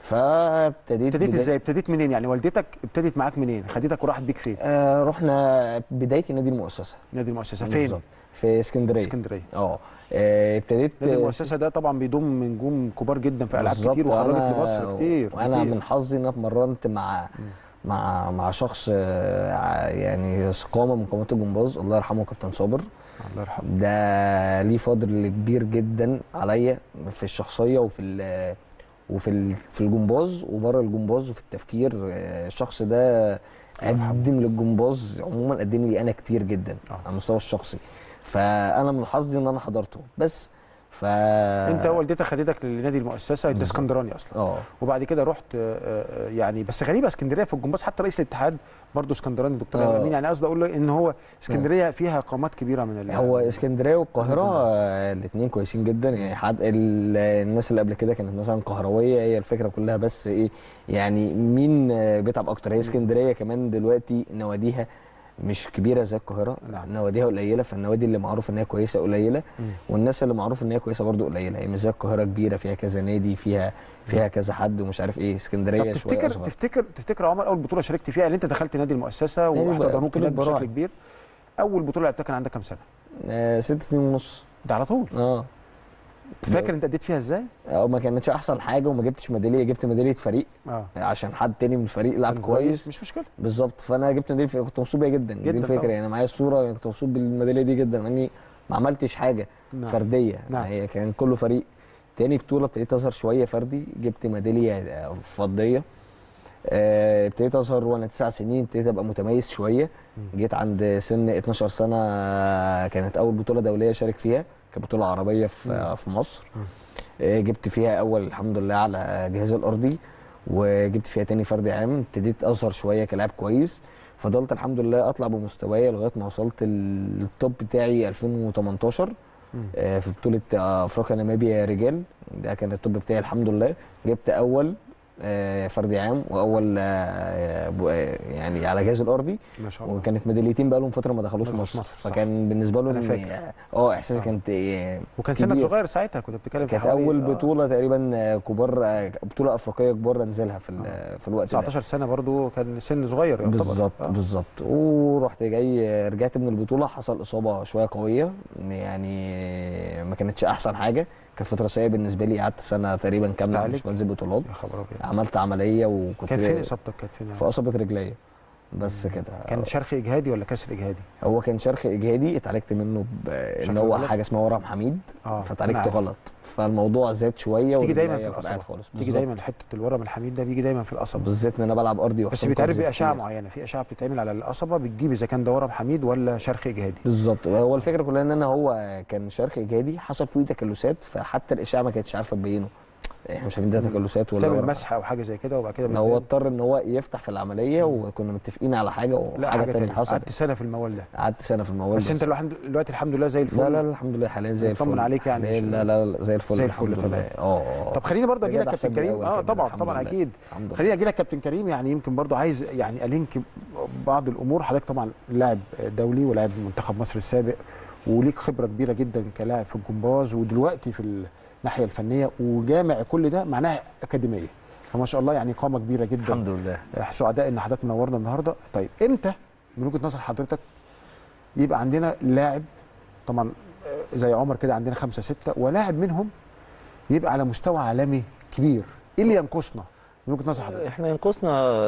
فابتديت ابتديت بداية- ازاي ابتديت منين يعني والدتك ابتدت معاك منين خدتك وراحت بيك فين آه رحنا بدايتي نادي المؤسسه نادي المؤسسه فين بالظبط. في اسكندريه اسكندريه اه آه، ابتديت نادي المؤسسه ده طبعا بيضم نجوم كبار جدا في العاب بالظبط، كتير وخرجت وأنا- لمصر كتير وانا كتير. من حظي ان انا اتمرنت مع مع مع شخص آه، ع- يعني قامه من قامات الجمباز الله يرحمه كابتن صابر الله يرحمه ده ليه فضل كبير جدا عليا في الشخصيه وفي ال وفي ال في الجمباز وبره الجمباز وفي التفكير آه، الشخص ده قدم للجمباز عموما قدم لي انا كتير جدا آه. على المستوى الشخصي فانا من حظي ان انا حضرته بس ف انت والدتك خدتك لنادي المؤسسه انت بالظبط. اسكندراني اصلا اه وبعد كده رحت آه، آه، يعني بس غريبه اسكندريه في الجمباز حتى رئيس الاتحاد برضه اسكندراني الدكتور آه. ايمن امين يعني قصدي اقول له ان هو اسكندريه فيها قامات كبيره من ال- هو اسكندريه والقاهره الجمباز. الاثنين كويسين جدا يعني حد ال- الناس اللي قبل كده كانت مثلا قهرويه هي الفكره كلها بس ايه يعني مين آه، بيتعب اكتر هي اسكندريه كمان دلوقتي نواديها مش كبيره زي القاهره نعم. نواديها قليله فالنوادي اللي معروف ان هي كويسه قليله مم. والناس اللي معروف ان هي كويسه برضو قليله هي مش زي القاهره كبيره فيها كذا نادي فيها فيها كذا حد ومش عارف ايه طب اسكندريه شويه تفتكر اصغر تفتكر تفتكر يا عمر اول بطوله شاركت فيها اللي انت دخلت نادي المؤسسه نادي بقى، واحتضنوك بطولة هناك بشكل براعم. كبير اول بطوله لعبتها كان عندك كام سنه؟ آه ست سنين ونص ده على طول اه فاكر انت اديت فيها ازاي؟ اه ما كانتش احسن حاجه وما جبتش ميداليه جبت ميداليه فريق اه عشان حد تاني من الفريق لعب كان كويس مش مشكله بالظبط فانا جبت ميداليه فريق كنت مبسوط بيها جدا, جداً دي الفكره طبعاً. يعني معايا الصوره يعني كنت مبسوط بالميداليه دي جدا لاني ما عملتش حاجه نعم. فرديه نعم. هي كان كله فريق تاني بطوله ابتديت اظهر شويه فردي جبت ميداليه آه، فضيه آه، ابتديت اظهر وانا تسع سنين ابتديت ابقى متميز شويه جيت عند سن 12 سنه آه، كانت اول بطوله دوليه اشارك فيها كانت بطوله عربيه في آه، في مصر آه، جبت فيها اول الحمد لله على جهاز الارضي وجبت فيها تاني فردي عام ابتديت اظهر شويه كلاعب كويس فضلت الحمد لله اطلع بمستواي لغايه ما وصلت التوب بتاعي 2018 مم. آه، في بطوله آه، افريقيا ناميبيا رجال ده كان التوب بتاعي الحمد لله جبت اول آه، فردي عام واول آه، ب- آه، يعني على جهاز الارضي ما شاء الله وكانت ميداليتين بقى لهم فتره ما دخلوش ما دخلوش مصر, مصر، صح. فكان بالنسبه أنا لهم فاكر. اه احساسي آه. كانت آه، وكان سنك كبير. صغير ساعتها كنت بتتكلم في كانت حوالي اول آه، بطوله تقريبا آه، كبار آه، بطوله افريقيه كبار انزلها في ال- في الوقت ده 19 سنه برضو كان سن صغير يعتبر بالظبط آه. بالظبط ورحت جاي رجعت من البطوله حصل اصابه شويه قويه يعني ما كانتش احسن حاجه كانت فتره سيئه بالنسبه لي قعدت سنه تقريبا كامله تعالج؟ مش بنزل بطولات يا خبر ابيض عملت عمليه وكنت كانت فين اصابتك كانت فين في قصبه رجليا بس كده كان شرخ اجهادي ولا كسر اجهادي هو كان شرخ اجهادي اتعالجت منه ب- ان شكله هو غلط؟ حاجه اسمها ورم حميد اه فاتعالجت أنا عارف. غلط فالموضوع زاد شويه تيجي دايما والبداية في فرقعت القصبه خالص تيجي بالظبط. دايما حته الورم الحميد ده بيجي دايما في القصبه بالذات ان انا بلعب ارضي بس وحطام بيتعرف كونتنت باشعه كتير. معينه في اشعه بتتعمل على القصبه بتجيب اذا كان ده ورم حميد ولا شرخ اجهادي بالظبط هو الفكره كلها ان انا هو كان شرخ اجهادي حصل فيه تكلسات فحتى الاشعه ما كانتش عارفه تبينه احنا مش عارفين ده تكلسات ولا تعمل ورم. مسحه او حاجه زي كده وبعد كده هو بتبان. اضطر ان هو يفتح في العمليه وكنا متفقين على حاجه لا وحاجه حاجه تانية تانية حصلت قعدت سنه في الموال ده قعدت سنه في الموال بس انت الواحد دلوقتي الحمد لله زي الفل لا لا لا الحمد لله حاليا زي الفل نطمن عليك يعني حالياً مش- لا لا لا زي الفل زي الفل الحمد تمام. لله اه اه طب خليني برضه اجي لك بجد أحسن كابتن من كريم الأول اه كمان، طبعا الحمد طبعا لله. اكيد الحمد لله. خليني اجي لك كابتن كريم يعني يمكن برضه عايز يعني الينك بعض الامور حضرتك طبعا لاعب دولي ولاعب منتخب مصر السابق وليك خبره كبيره جدا كلاعب في الجمباز ودلوقتي في الناحيه الفنيه وجامع كل ده معناها اكاديميه فما شاء الله يعني قامه كبيره جدا الحمد لله سعداء ان حضرتك منورنا النهارده طيب امتى من وجهه نظر حضرتك يبقى عندنا لاعب طبعا آه، زي عمر كده عندنا خمسه سته ولاعب منهم يبقى على مستوى عالمي كبير ايه اللي ينقصنا من وجهه نظر حضرتك احنا ينقصنا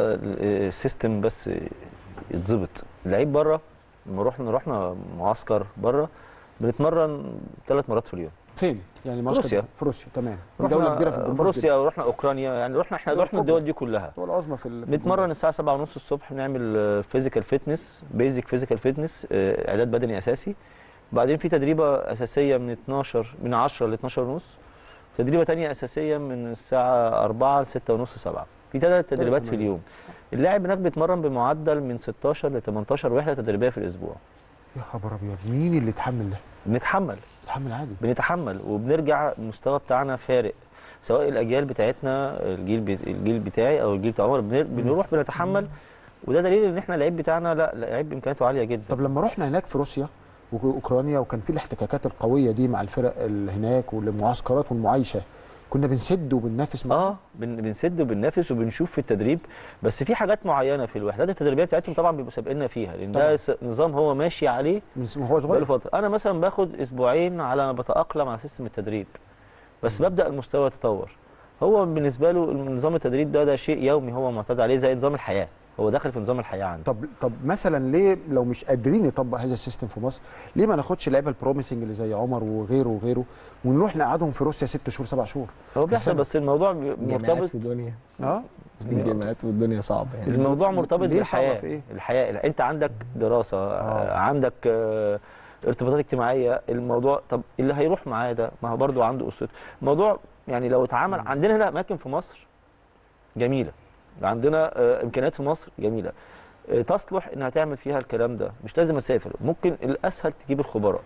السيستم بس يتظبط اللعيب بره لما رحنا رحنا معسكر بره بنتمرن ثلاث مرات في اليوم فين يعني معسكر روسيا. في روسيا تمام دي رحنا دوله كبيره في الجمباز روسيا ورحنا اوكرانيا يعني رحنا احنا دول رحنا كبرى. الدول دي كلها الدول العظمى في ال- في بنتمرن الجمباز. الساعه 7 ونص الصبح نعمل فيزيكال فيتنس بيزك فيزيكال فيتنس اعداد بدني اساسي بعدين في تدريبه اساسيه من 12 من 10 ل 12 ونص تدريبه تانية اساسيه من الساعه 4 ل 6 ونص 7 في ثلاث تدريبات في تمام. اليوم اللاعب هناك بيتمرن بمعدل من 16 ل 18 وحده تدريبيه في الاسبوع يا خبر ابيض مين اللي اتحمل ده؟ بنتحمل اتحمل عادي بنتحمل وبنرجع المستوى بتاعنا فارق سواء الاجيال بتاعتنا الجيل بي... الجيل بتاعي او الجيل بتاع عمر بنر... بنروح بنتحمل وده دليل ان احنا اللعيب بتاعنا لا لعيب امكانياته عاليه جدا طب لما رحنا هناك في روسيا واوكرانيا وكان في الاحتكاكات القويه دي مع الفرق اللي هناك والمعسكرات والمعايشه كنا بنسد وبننافس معاهم اه بن... بنسد وبننافس وبنشوف في التدريب بس في حاجات معينه في الوحدات التدريبيه بتاعتهم طبعا بيبقوا سابقنا فيها لان طبعاً. ده س- نظام هو ماشي عليه من س- وهو بقاله صغير فتره انا مثلا باخد اسبوعين على ما بتاقلم على سيستم التدريب بس ببدا المستوى يتطور هو بالنسبه له نظام التدريب ده ده شيء يومي هو معتاد عليه زي نظام الحياه هو داخل في نظام الحياه عنده طب طب مثلا ليه لو مش قادرين نطبق هذا السيستم في مصر ليه ما ناخدش اللعيبه البروميسنج اللي زي عمر وغيره وغيره ونروح نقعدهم في روسيا ست شهور سبع شهور هو بيحصل السنة. بس الموضوع بي- الجامعات مرتبط في الدنيا اه الجامعات والدنيا صعبه يعني الموضوع مرتبط ليه صعبة بالحياه في إيه؟ الحياه انت عندك دراسه آه. عندك آه ارتباطات اجتماعيه الموضوع طب اللي هيروح معاه ده ما هو برضه عنده اسرته الموضوع يعني لو اتعمل عندنا هنا اماكن في مصر جميله عندنا آه امكانيات في مصر جميله آه تصلح انها تعمل فيها الكلام ده مش لازم اسافر ممكن الاسهل تجيب الخبراء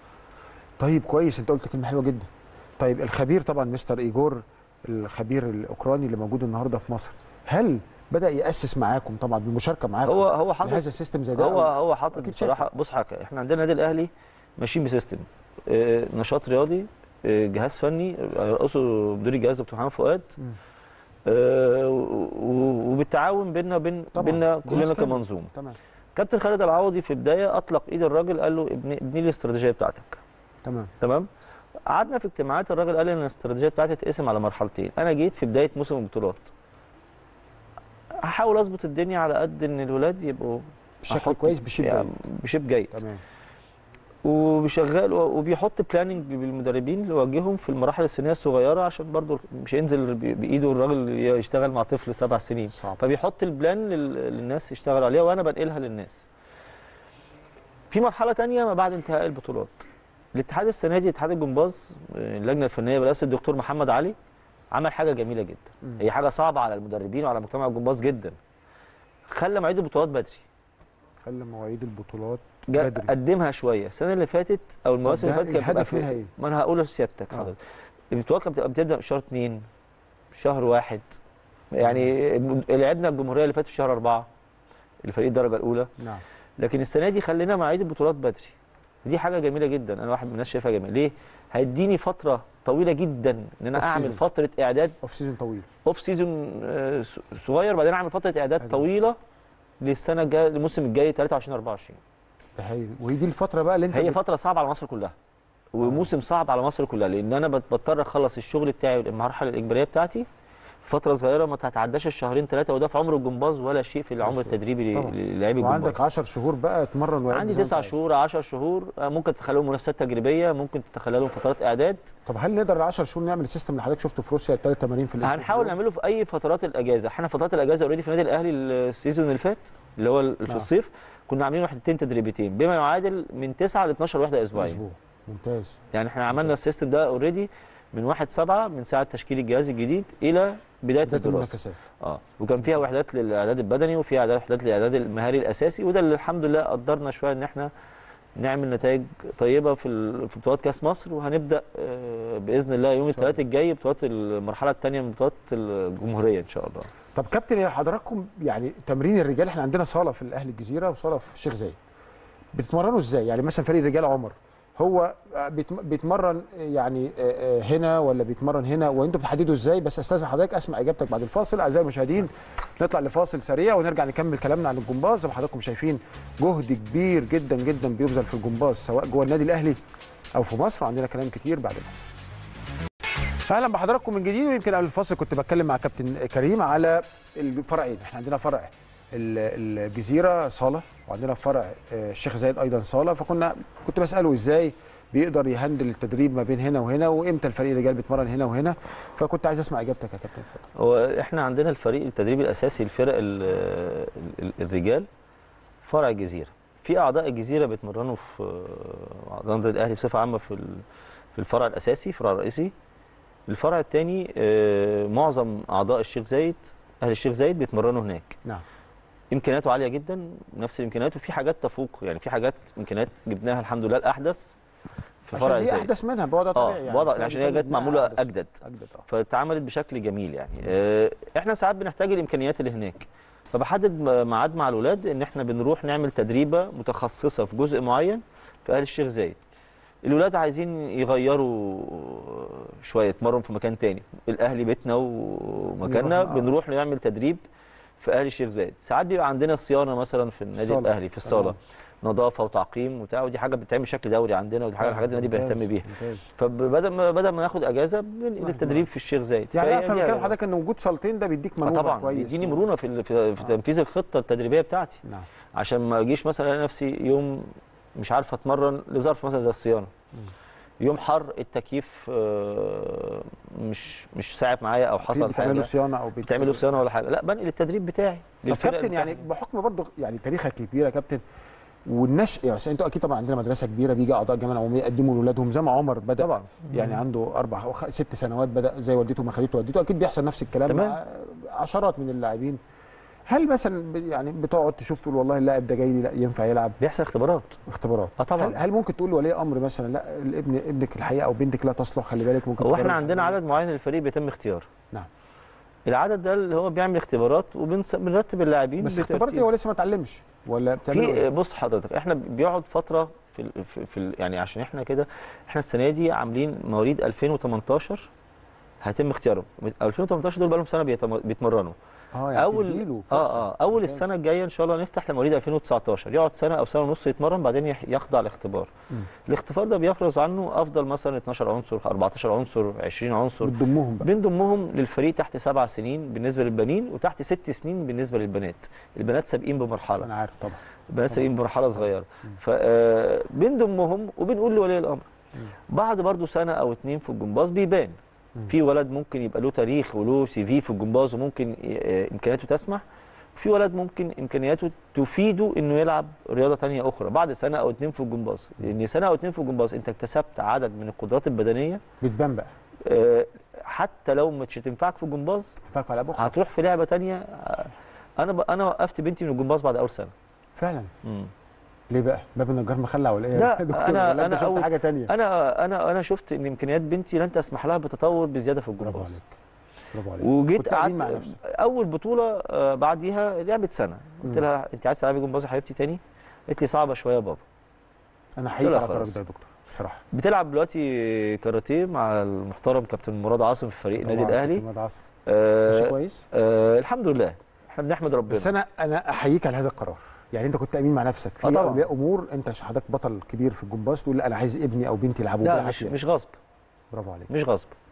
طيب كويس انت قلت كلمه حلوه جدا طيب الخبير طبعا مستر ايجور الخبير الاوكراني اللي موجود النهارده في مصر هل بدا ياسس معاكم طبعا بالمشاركه معاكم هو هو حاطط هذا السيستم زي ده هو أو- هو حاطط أكيد بصراحه بص حاجه احنا عندنا النادي الاهلي ماشيين بسيستم آه، نشاط رياضي آه، جهاز فني يرقصه مدير الجهاز دكتور محمد فؤاد مم. آه، و- و- وبالتعاون بيننا وبين طبعاً. بيننا جهاز كلنا كامل. كمنظومه تمام كابتن خالد العوضي في بدايه اطلق ايد الراجل قال له ابني ابني لي الاستراتيجيه بتاعتك تمام تمام قعدنا في اجتماعات الراجل قال لي ان الاستراتيجيه بتاعتي تقسم على مرحلتين انا جيت في بدايه موسم البطولات هحاول اظبط الدنيا على قد ان الولاد يبقوا بشكل أحط- كويس بشيب يعني بشيب جيد تمام وبيشغل وبيحط بلاننج بالمدربين اللي يوجههم في المراحل السنيه الصغيره عشان برضو مش هينزل ب- بايده الراجل يشتغل مع طفل سبع سنين صعب فبيحط البلان لل- للناس يشتغلوا عليها وانا بنقلها للناس في مرحله تانية ما بعد انتهاء البطولات الاتحاد السنه دي اتحاد الجمباز آه، اللجنه الفنيه برئاسه الدكتور محمد علي عمل حاجه جميله جدا مم. هي حاجه صعبه على المدربين وعلى مجتمع الجمباز جدا خلى مواعيد البطولات بدري خلى مواعيد البطولات جا- بدري قدمها شويه السنه اللي فاتت او المواسم ده اللي فاتت كانت بتبقى الهدف في- منها إيه؟ ما انا هقول لسيادتك آه. حضرتك البطولات كانت بتبقى بتبدا في شهر اثنين شهر واحد يعني لعبنا الجمهوريه اللي فاتت في شهر اربعه الفريق الدرجه الاولى نعم لكن السنه دي خلينا مواعيد البطولات بدري دي حاجه جميله جدا انا واحد من الناس شايفها جميله ليه هيديني فتره طويله جدا ان انا Off اعمل season. فتره اعداد اوف سيزون طويل اوف سيزون آه، س- صغير بعدين اعمل فتره اعداد حلو. طويله للسنه الجايه الموسم الجاي 23 24 ده هايل وهي دي الفتره بقى اللي انت هي بت- فتره صعبه على مصر كلها وموسم صعب على مصر كلها لان انا بت- بضطر اخلص الشغل بتاعي والمرحله الاجباريه بتاعتي فتره صغيره ما تتعداش الشهرين ثلاثه وده في عمر الجمباز ولا شيء في العمر مظبوط. التدريبي طبعاً. للاعبي الجمباز وعندك 10 شهور بقى اتمرن ويأدي عندي زي ما تسع أنت عايز. شهور 10 شهور آه، ممكن تخليهم منافسات تجريبيه ممكن تخليهم فترات اعداد طب هل نقدر ال 10 شهور نعمل السيستم اللي حضرتك شفته في روسيا الثلاث تمارين في الاسبوع هنحاول نعمله في اي فترات الاجازه احنا فترات الاجازه اوريدي في النادي الاهلي السيزون اللي فات اللي هو ال- في نعم. الصيف كنا عاملين وحدتين تدريبيتين بما يعادل من 9 ل 12 وحده اسبوعيه اسبوع ممتاز يعني احنا عملنا السيستم ده اوريدي من 1 7 من ساعه تشكيل الجهاز الجديد الى بدايه بدايه الدراسه المنافسات اه وكان فيها وحدات للاعداد البدني وفيها إعداد- وحدات للاعداد المهاري الاساسي وده اللي الحمد لله قدرنا شويه ان احنا نعمل نتائج طيبه في ال- في بطولات كاس مصر وهنبدا آه، باذن الله يوم إن شاء الله. الثلاث الجاي بطولات المرحله الثانيه من بطولات الجمهوريه ان شاء الله طب كابتن يا حضراتكم يعني تمرين الرجال احنا عندنا صاله في الاهلي الجزيره وصاله في الشيخ زايد بتتمرنوا ازاي يعني مثلا فريق الرجال عمر هو بيتم- بيتمرن يعني آه، آه، هنا ولا بيتمرن هنا وانتوا بتحددوا ازاي بس استاذن حضرتك اسمع اجابتك بعد الفاصل اعزائي المشاهدين نطلع لفاصل سريع ونرجع نكمل كلامنا عن الجمباز زي ما حضراتكم شايفين جهد كبير جدا جدا بيبذل في الجمباز سواء جوه النادي الاهلي او في مصر وعندنا كلام كتير بعد الفاصل اهلا بحضراتكم من جديد ويمكن قبل الفاصل كنت بتكلم مع كابتن كريم على الفرعين احنا عندنا فرع ال- الجزيره صاله وعندنا فرع آه، الشيخ زايد ايضا صاله فكنا كنت بساله ازاي بيقدر يهندل التدريب ما بين هنا وهنا وامتى الفريق الرجال بيتمرن هنا وهنا فكنت عايز اسمع اجابتك يا كابتن اتفضل. هو احنا عندنا الفريق التدريبي الاساسي لفرق ال- ال- الرجال فرع الجزيره في اعضاء الجزيره بيتمرنوا في اعضاء النادي الاهلي بصفه عامه في ال- في الفرع الاساسي الفرع الرئيسي الفرع الثاني معظم اعضاء الشيخ زايد اهل الشيخ زايد بيتمرنوا هناك نعم امكانياته عاليه جدا نفس الامكانيات وفي حاجات تفوق يعني في حاجات امكانيات جبناها الحمد لله الاحدث في فرع عشان دي زايد احدث منها بوضع طبيعي اه يعني بوضع السنة عشان اللي هي فاتت جت معموله أحدث. اجدد اجدد اه فاتعملت بشكل جميل يعني آه، احنا ساعات بنحتاج الامكانيات اللي هناك فبحدد م- ميعاد مع الاولاد ان احنا بنروح نعمل تدريبه متخصصه في جزء معين في اهل الشيخ زايد الولاد عايزين يغيروا شويه يتمرن في مكان تاني الاهلي بيتنا ومكاننا نروح- آه. بنروح نعمل تدريب في اهل الشيخ زايد ساعات بيبقى عندنا صيانه مثلا في النادي الصالة. الاهلي في الصاله تمام. نظافه وتعقيم وبتاع ودي حاجه بتتعمل بشكل دوري عندنا ودي حاجه من الحاجات اللي النادي ممتاز، بيهتم بيها ممتاز. فبدل ما بدل ما ناخد اجازه بننقل نعم، التدريب نعم. في الشيخ زايد يعني فهي افهم دي- كلام حضرتك ان وجود صالتين ده بيديك آه منوع طبعا كويس بيديني مرونه في ال- في, في تنفيذ الخطه التدريبيه بتاعتي نعم عشان ما اجيش مثلا الاقي نفسي يوم مش عارف اتمرن لظرف مثلا زي الصيانه يوم حر التكييف آه، مش مش ساعد معايا او في حصل بتعملوا حاجه صيانه او بت- بتعملوا صيانه ولا حاجه لا بنقل التدريب بتاعي طب للفرق كابتن يعني بتاعتي. بحكم برضه يعني تاريخك كبير يا كابتن والنشء يعني انتوا اكيد طبعا عندنا مدرسه كبيره بيجي اعضاء الجامعه العموميه يقدموا لاولادهم زي ما عمر بدا طبعا يعني عنده اربع او خ- ست سنوات بدا زي والدته ما خدته والدته اكيد بيحصل نفس الكلام تمام. مع عشرات من اللاعبين هل مثلا ب- يعني بتقعد تشوف تقول والله اللاعب ده جاي لي لا ينفع يلعب بيحصل اختبارات اختبارات اه طبعا هل, هل ممكن تقول لولي امر مثلا لا الابن ابنك الحقيقه او بنتك لا تصلح خلي بالك ممكن هو تجرب احنا عندنا حاجة؟ عدد معين للفريق بيتم اختياره نعم. العدد ده اللي هو بيعمل اختبارات وبنرتب اللاعبين بس بترتيب. اختبارات هو لسه ما اتعلمش ولا بتعملوا في إيه؟ بص حضرتك احنا بيقعد فتره في ال في, في ال يعني عشان احنا كده احنا السنه دي عاملين مواليد 2018 هيتم اختيارهم 2018 دول بقى لهم سنه بيتم- بيتمرنوا اه يعني اول تديله فرصة. اه اه اول ممتاز. السنه الجايه ان شاء الله نفتح لمواليد 2019 يقعد سنه او سنه ونص يتمرن بعدين يح- يخضع لاختبار مم. الاختبار ده بيفرز عنه افضل مثلا 12 عنصر 14 عنصر 20 عنصر بتضمهم بقى بنضمهم للفريق تحت سبع سنين بالنسبه للبنين وتحت ست سنين بالنسبه للبنات البنات سابقين بمرحله انا عارف طبعا البنات طبعاً. سابقين بمرحله صغيره مم. فبنضمهم وبنقول لولي الامر مم. بعد برضو سنه او اتنين في الجمباز بيبان مم. في ولد ممكن يبقى له تاريخ وله سي في في الجمباز وممكن آه، امكانياته تسمح في ولد ممكن امكانياته تفيده انه يلعب رياضه تانية اخرى بعد سنه او اتنين في الجمباز لان سنه او اتنين في الجمباز انت اكتسبت عدد من القدرات البدنيه بتبان بقى آه، حتى لو مش هتنفعك في الجمباز اتفاق على ابو هتروح في لعبه تانية آه، انا ب... انا وقفت بنتي من الجمباز بعد اول سنه فعلا مم. ليه بقى باب النجار مخلع ولا ايه لا، يا دكتور أنا- ولا انت أنا شفت أول- حاجه تانية انا انا انا شفت ان امكانيات بنتي لن تسمح لها بتطور بزياده في برافو الجمباز عليك برافو عليك وجيت كنت أمين مع قعدت نفسك اول بطوله آه، بعديها لعبت سنه قلت مم. لها انت عايز تلعبي جمباز يا حبيبتي تاني قالت لي صعبه شويه يا بابا انا حقيقي لا على خلاص. قرارك ده يا دكتور بصراحه بتلعب دلوقتي كاراتيه مع المحترم كابتن مراد عاصم في فريق النادي طبعاً الاهلي كابتن مهدي عاصم. ماشي آه كويس آه الحمد لله احنا بنحمد ربنا بس انا انا احييك على هذا القرار يعني انت كنت امين مع نفسك في آه طبعاً. اولياء امور انت عشان حضرتك بطل كبير في الجمباز تقول لا انا عايز ابني او بنتي يلعبوا لا بلا مش عافيه مش غصب برافو عليك مش غصب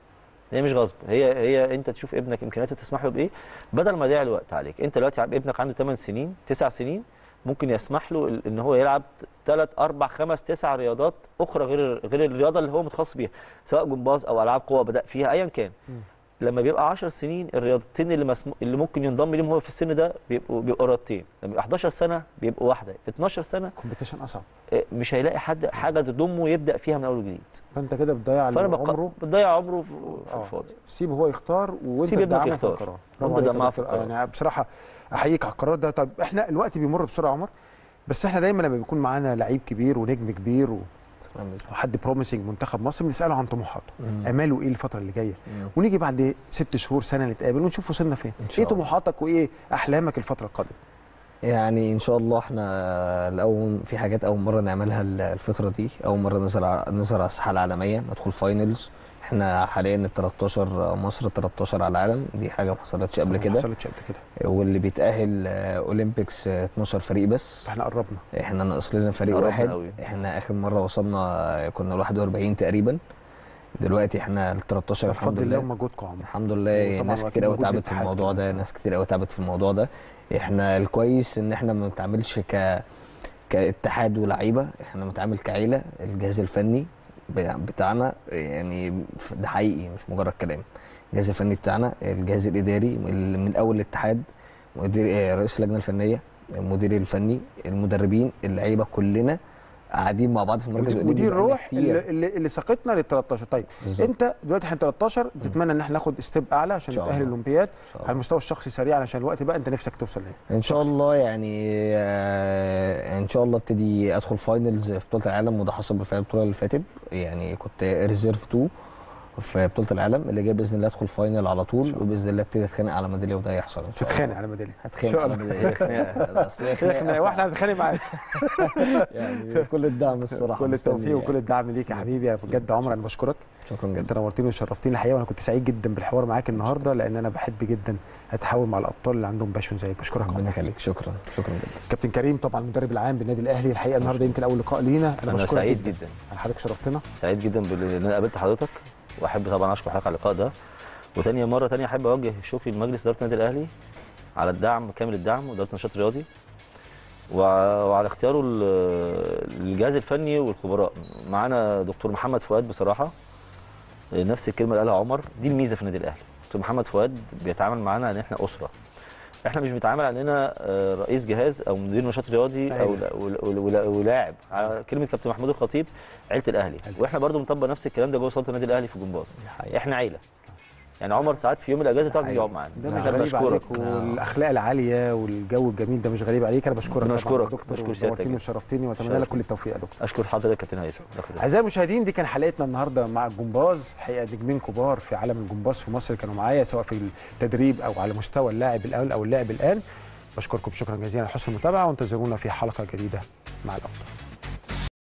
هي مش غصب هي هي انت تشوف ابنك امكانياته تسمح له بايه بدل ما يضيع الوقت عليك انت دلوقتي ابنك عنده 8 سنين 9 سنين ممكن يسمح له ال- ان هو يلعب 3 4 5 9 رياضات اخرى غير غير الرياضه اللي هو متخصص بيها سواء جمباز او العاب قوه بدا فيها ايا كان لما بيبقى 10 سنين الرياضتين اللي مسمو... اللي ممكن ينضم ليهم هو في السن ده بيبقوا بيبقوا رياضتين لما يبقى 11 سنه بيبقوا واحده 12 سنه كومبيتيشن اصعب آه، مش هيلاقي حد حاجه تضمه يبدا فيها من اول وجديد فانت كده بتضيع فانا عمره عمره بتضيع عمره في في آه. الفاضي سيبه هو يختار وانت سيب ابنك تدعمه في يختار. القرار وانت برافو عليك يا تدعمه في دكتور. القرار. يعني بصراحه احييك على القرار ده طب احنا الوقت بيمر بسرعه يا عمر بس احنا دايما لما بيكون معانا لعيب كبير ونجم كبير و... وحد بروميسنج منتخب مصر بنساله عن طموحاته مم. اماله ايه الفتره اللي جايه مم. ونيجي بعد ست شهور سنه نتقابل ونشوف وصلنا فين إن شاء ايه الله. طموحاتك وايه احلامك الفتره القادمه يعني ان شاء الله احنا الاول في حاجات اول مره نعملها ال- الفتره دي اول مره نظهر ع- نظهر على الساحه العالميه ندخل فاينلز احنا حاليا ال 13 مصر 13 على العالم دي حاجه ما حصلتش قبل ما كده حصلتش قبل كده واللي بيتاهل آه، اولمبيكس آه، 12 فريق بس احنا قربنا احنا ناقص لنا فريق قربنا واحد قوي. احنا اخر مره وصلنا آه، كنا ل 41 تقريبا دلوقتي احنا ال 13 الحمد بفضل الله لله ومجهودكم يا عمر الحمد لله وطبعاً ناس وأكيد كتير قوي مجهود تعبت في الاتحاد الموضوع كمان. ده ناس كتير قوي تعبت في الموضوع ده احنا الكويس ان احنا ما بنتعاملش ك كاتحاد ولاعيبه احنا بنتعامل كعيله الجهاز الفني بتاع- بتاعنا يعني ف- ده حقيقي مش مجرد كلام الجهاز الفني بتاعنا الجهاز الاداري ال- من اول الاتحاد مدير آه، رئيس اللجنه الفنيه المدير الفني المدربين اللعيبه كلنا قاعدين مع بعض في مركز ودي, أولمبي ودي بقالنا الروح كتير. اللي, اللي, اللي ساقتنا لل 13 طيب بالظبط. انت دلوقتي احنا 13 تتمنى ان احنا ناخد ستيب اعلى عشان إن شاء نتاهل الله. الاولمبياد إن شاء على الله. المستوى الشخصي سريعا عشان الوقت بقى انت نفسك توصل لايه ان شاء الله يعني آه، ان شاء الله ابتدي ادخل فاينلز في بطوله العالم وده حصل بالفعل البطوله اللي فاتت يعني كنت ريزيرف 2 في بطوله العالم اللي جاي باذن الله ادخل فاينل على طول وباذن الله ابتدي اتخانق على ميداليه وده يحصل ان شاء الله تتخانق على ميداليه هتخانق على ميداليه خناقه اصل هي خناقه خناقه واحنا هنتخانق معاك يعني كل الدعم الصراحه كل مستني التوفيق وكل الدعم ليك يا حبيبي بجد عمر انا بشكرك شكرا انت جدا نورتني وشرفتني الحقيقه وانا كنت سعيد جدا بالحوار معاك النهارده لان انا بحب جدا اتحاول مع الابطال اللي عندهم باشون زيك بشكرك ربنا عمر يخليك شكرا شكرا جدا كابتن كريم طبعا المدرب العام بالنادي الاهلي الحقيقه النهارده يمكن اول لقاء لينا انا انا بشكرك سعيد جدا جدا على حضرتك شرفتنا سعيد جدا بال- ان انا قابلت حضرتك واحب طبعا اشكر حضرتك على اللقاء ده وتاني مره تانية احب اوجه شكري لمجلس اداره النادي الاهلي على الدعم كامل الدعم واداره نشاط رياضي وع- وعلى اختياره ال- للجهاز الفني والخبراء معانا دكتور محمد فؤاد بصراحه نفس الكلمه اللي قالها عمر دي الميزه في النادي الاهلي دكتور محمد فؤاد بيتعامل معانا ان احنا اسره احنا مش بنتعامل على اننا آه، رئيس جهاز او مدير نشاط رياضي او عيلة. ولا- ولا- ولا- ولاعب على كلمه كابتن محمود الخطيب عيله الاهلي واحنا برضو بنطبق نفس الكلام ده جوه صاله النادي الاهلي في جمباز احنا عيله يعني عمر ساعات في يوم الاجازه تقعد يقعد معانا ده مش أنا غريب بشكرك. عليك والاخلاق العاليه والجو الجميل ده مش غريب عليك انا بشكرك أنا طبعاً بشكرك. يا دكتور بشكر سيادتك ونورتني جداً. وشرفتني واتمنى شرف. لك كل التوفيق يا دكتور اشكر حضرتك يا كابتن هيثم الله يخليك. اعزائي المشاهدين دي كان حلقتنا النهارده مع الجمباز حقيقه نجمين كبار في عالم الجمباز في مصر كانوا معايا سواء في التدريب او على مستوى اللاعب الاول او اللاعب الان بشكركم شكرا جزيلا على حسن المتابعه وانتظرونا في حلقه جديده مع الابطال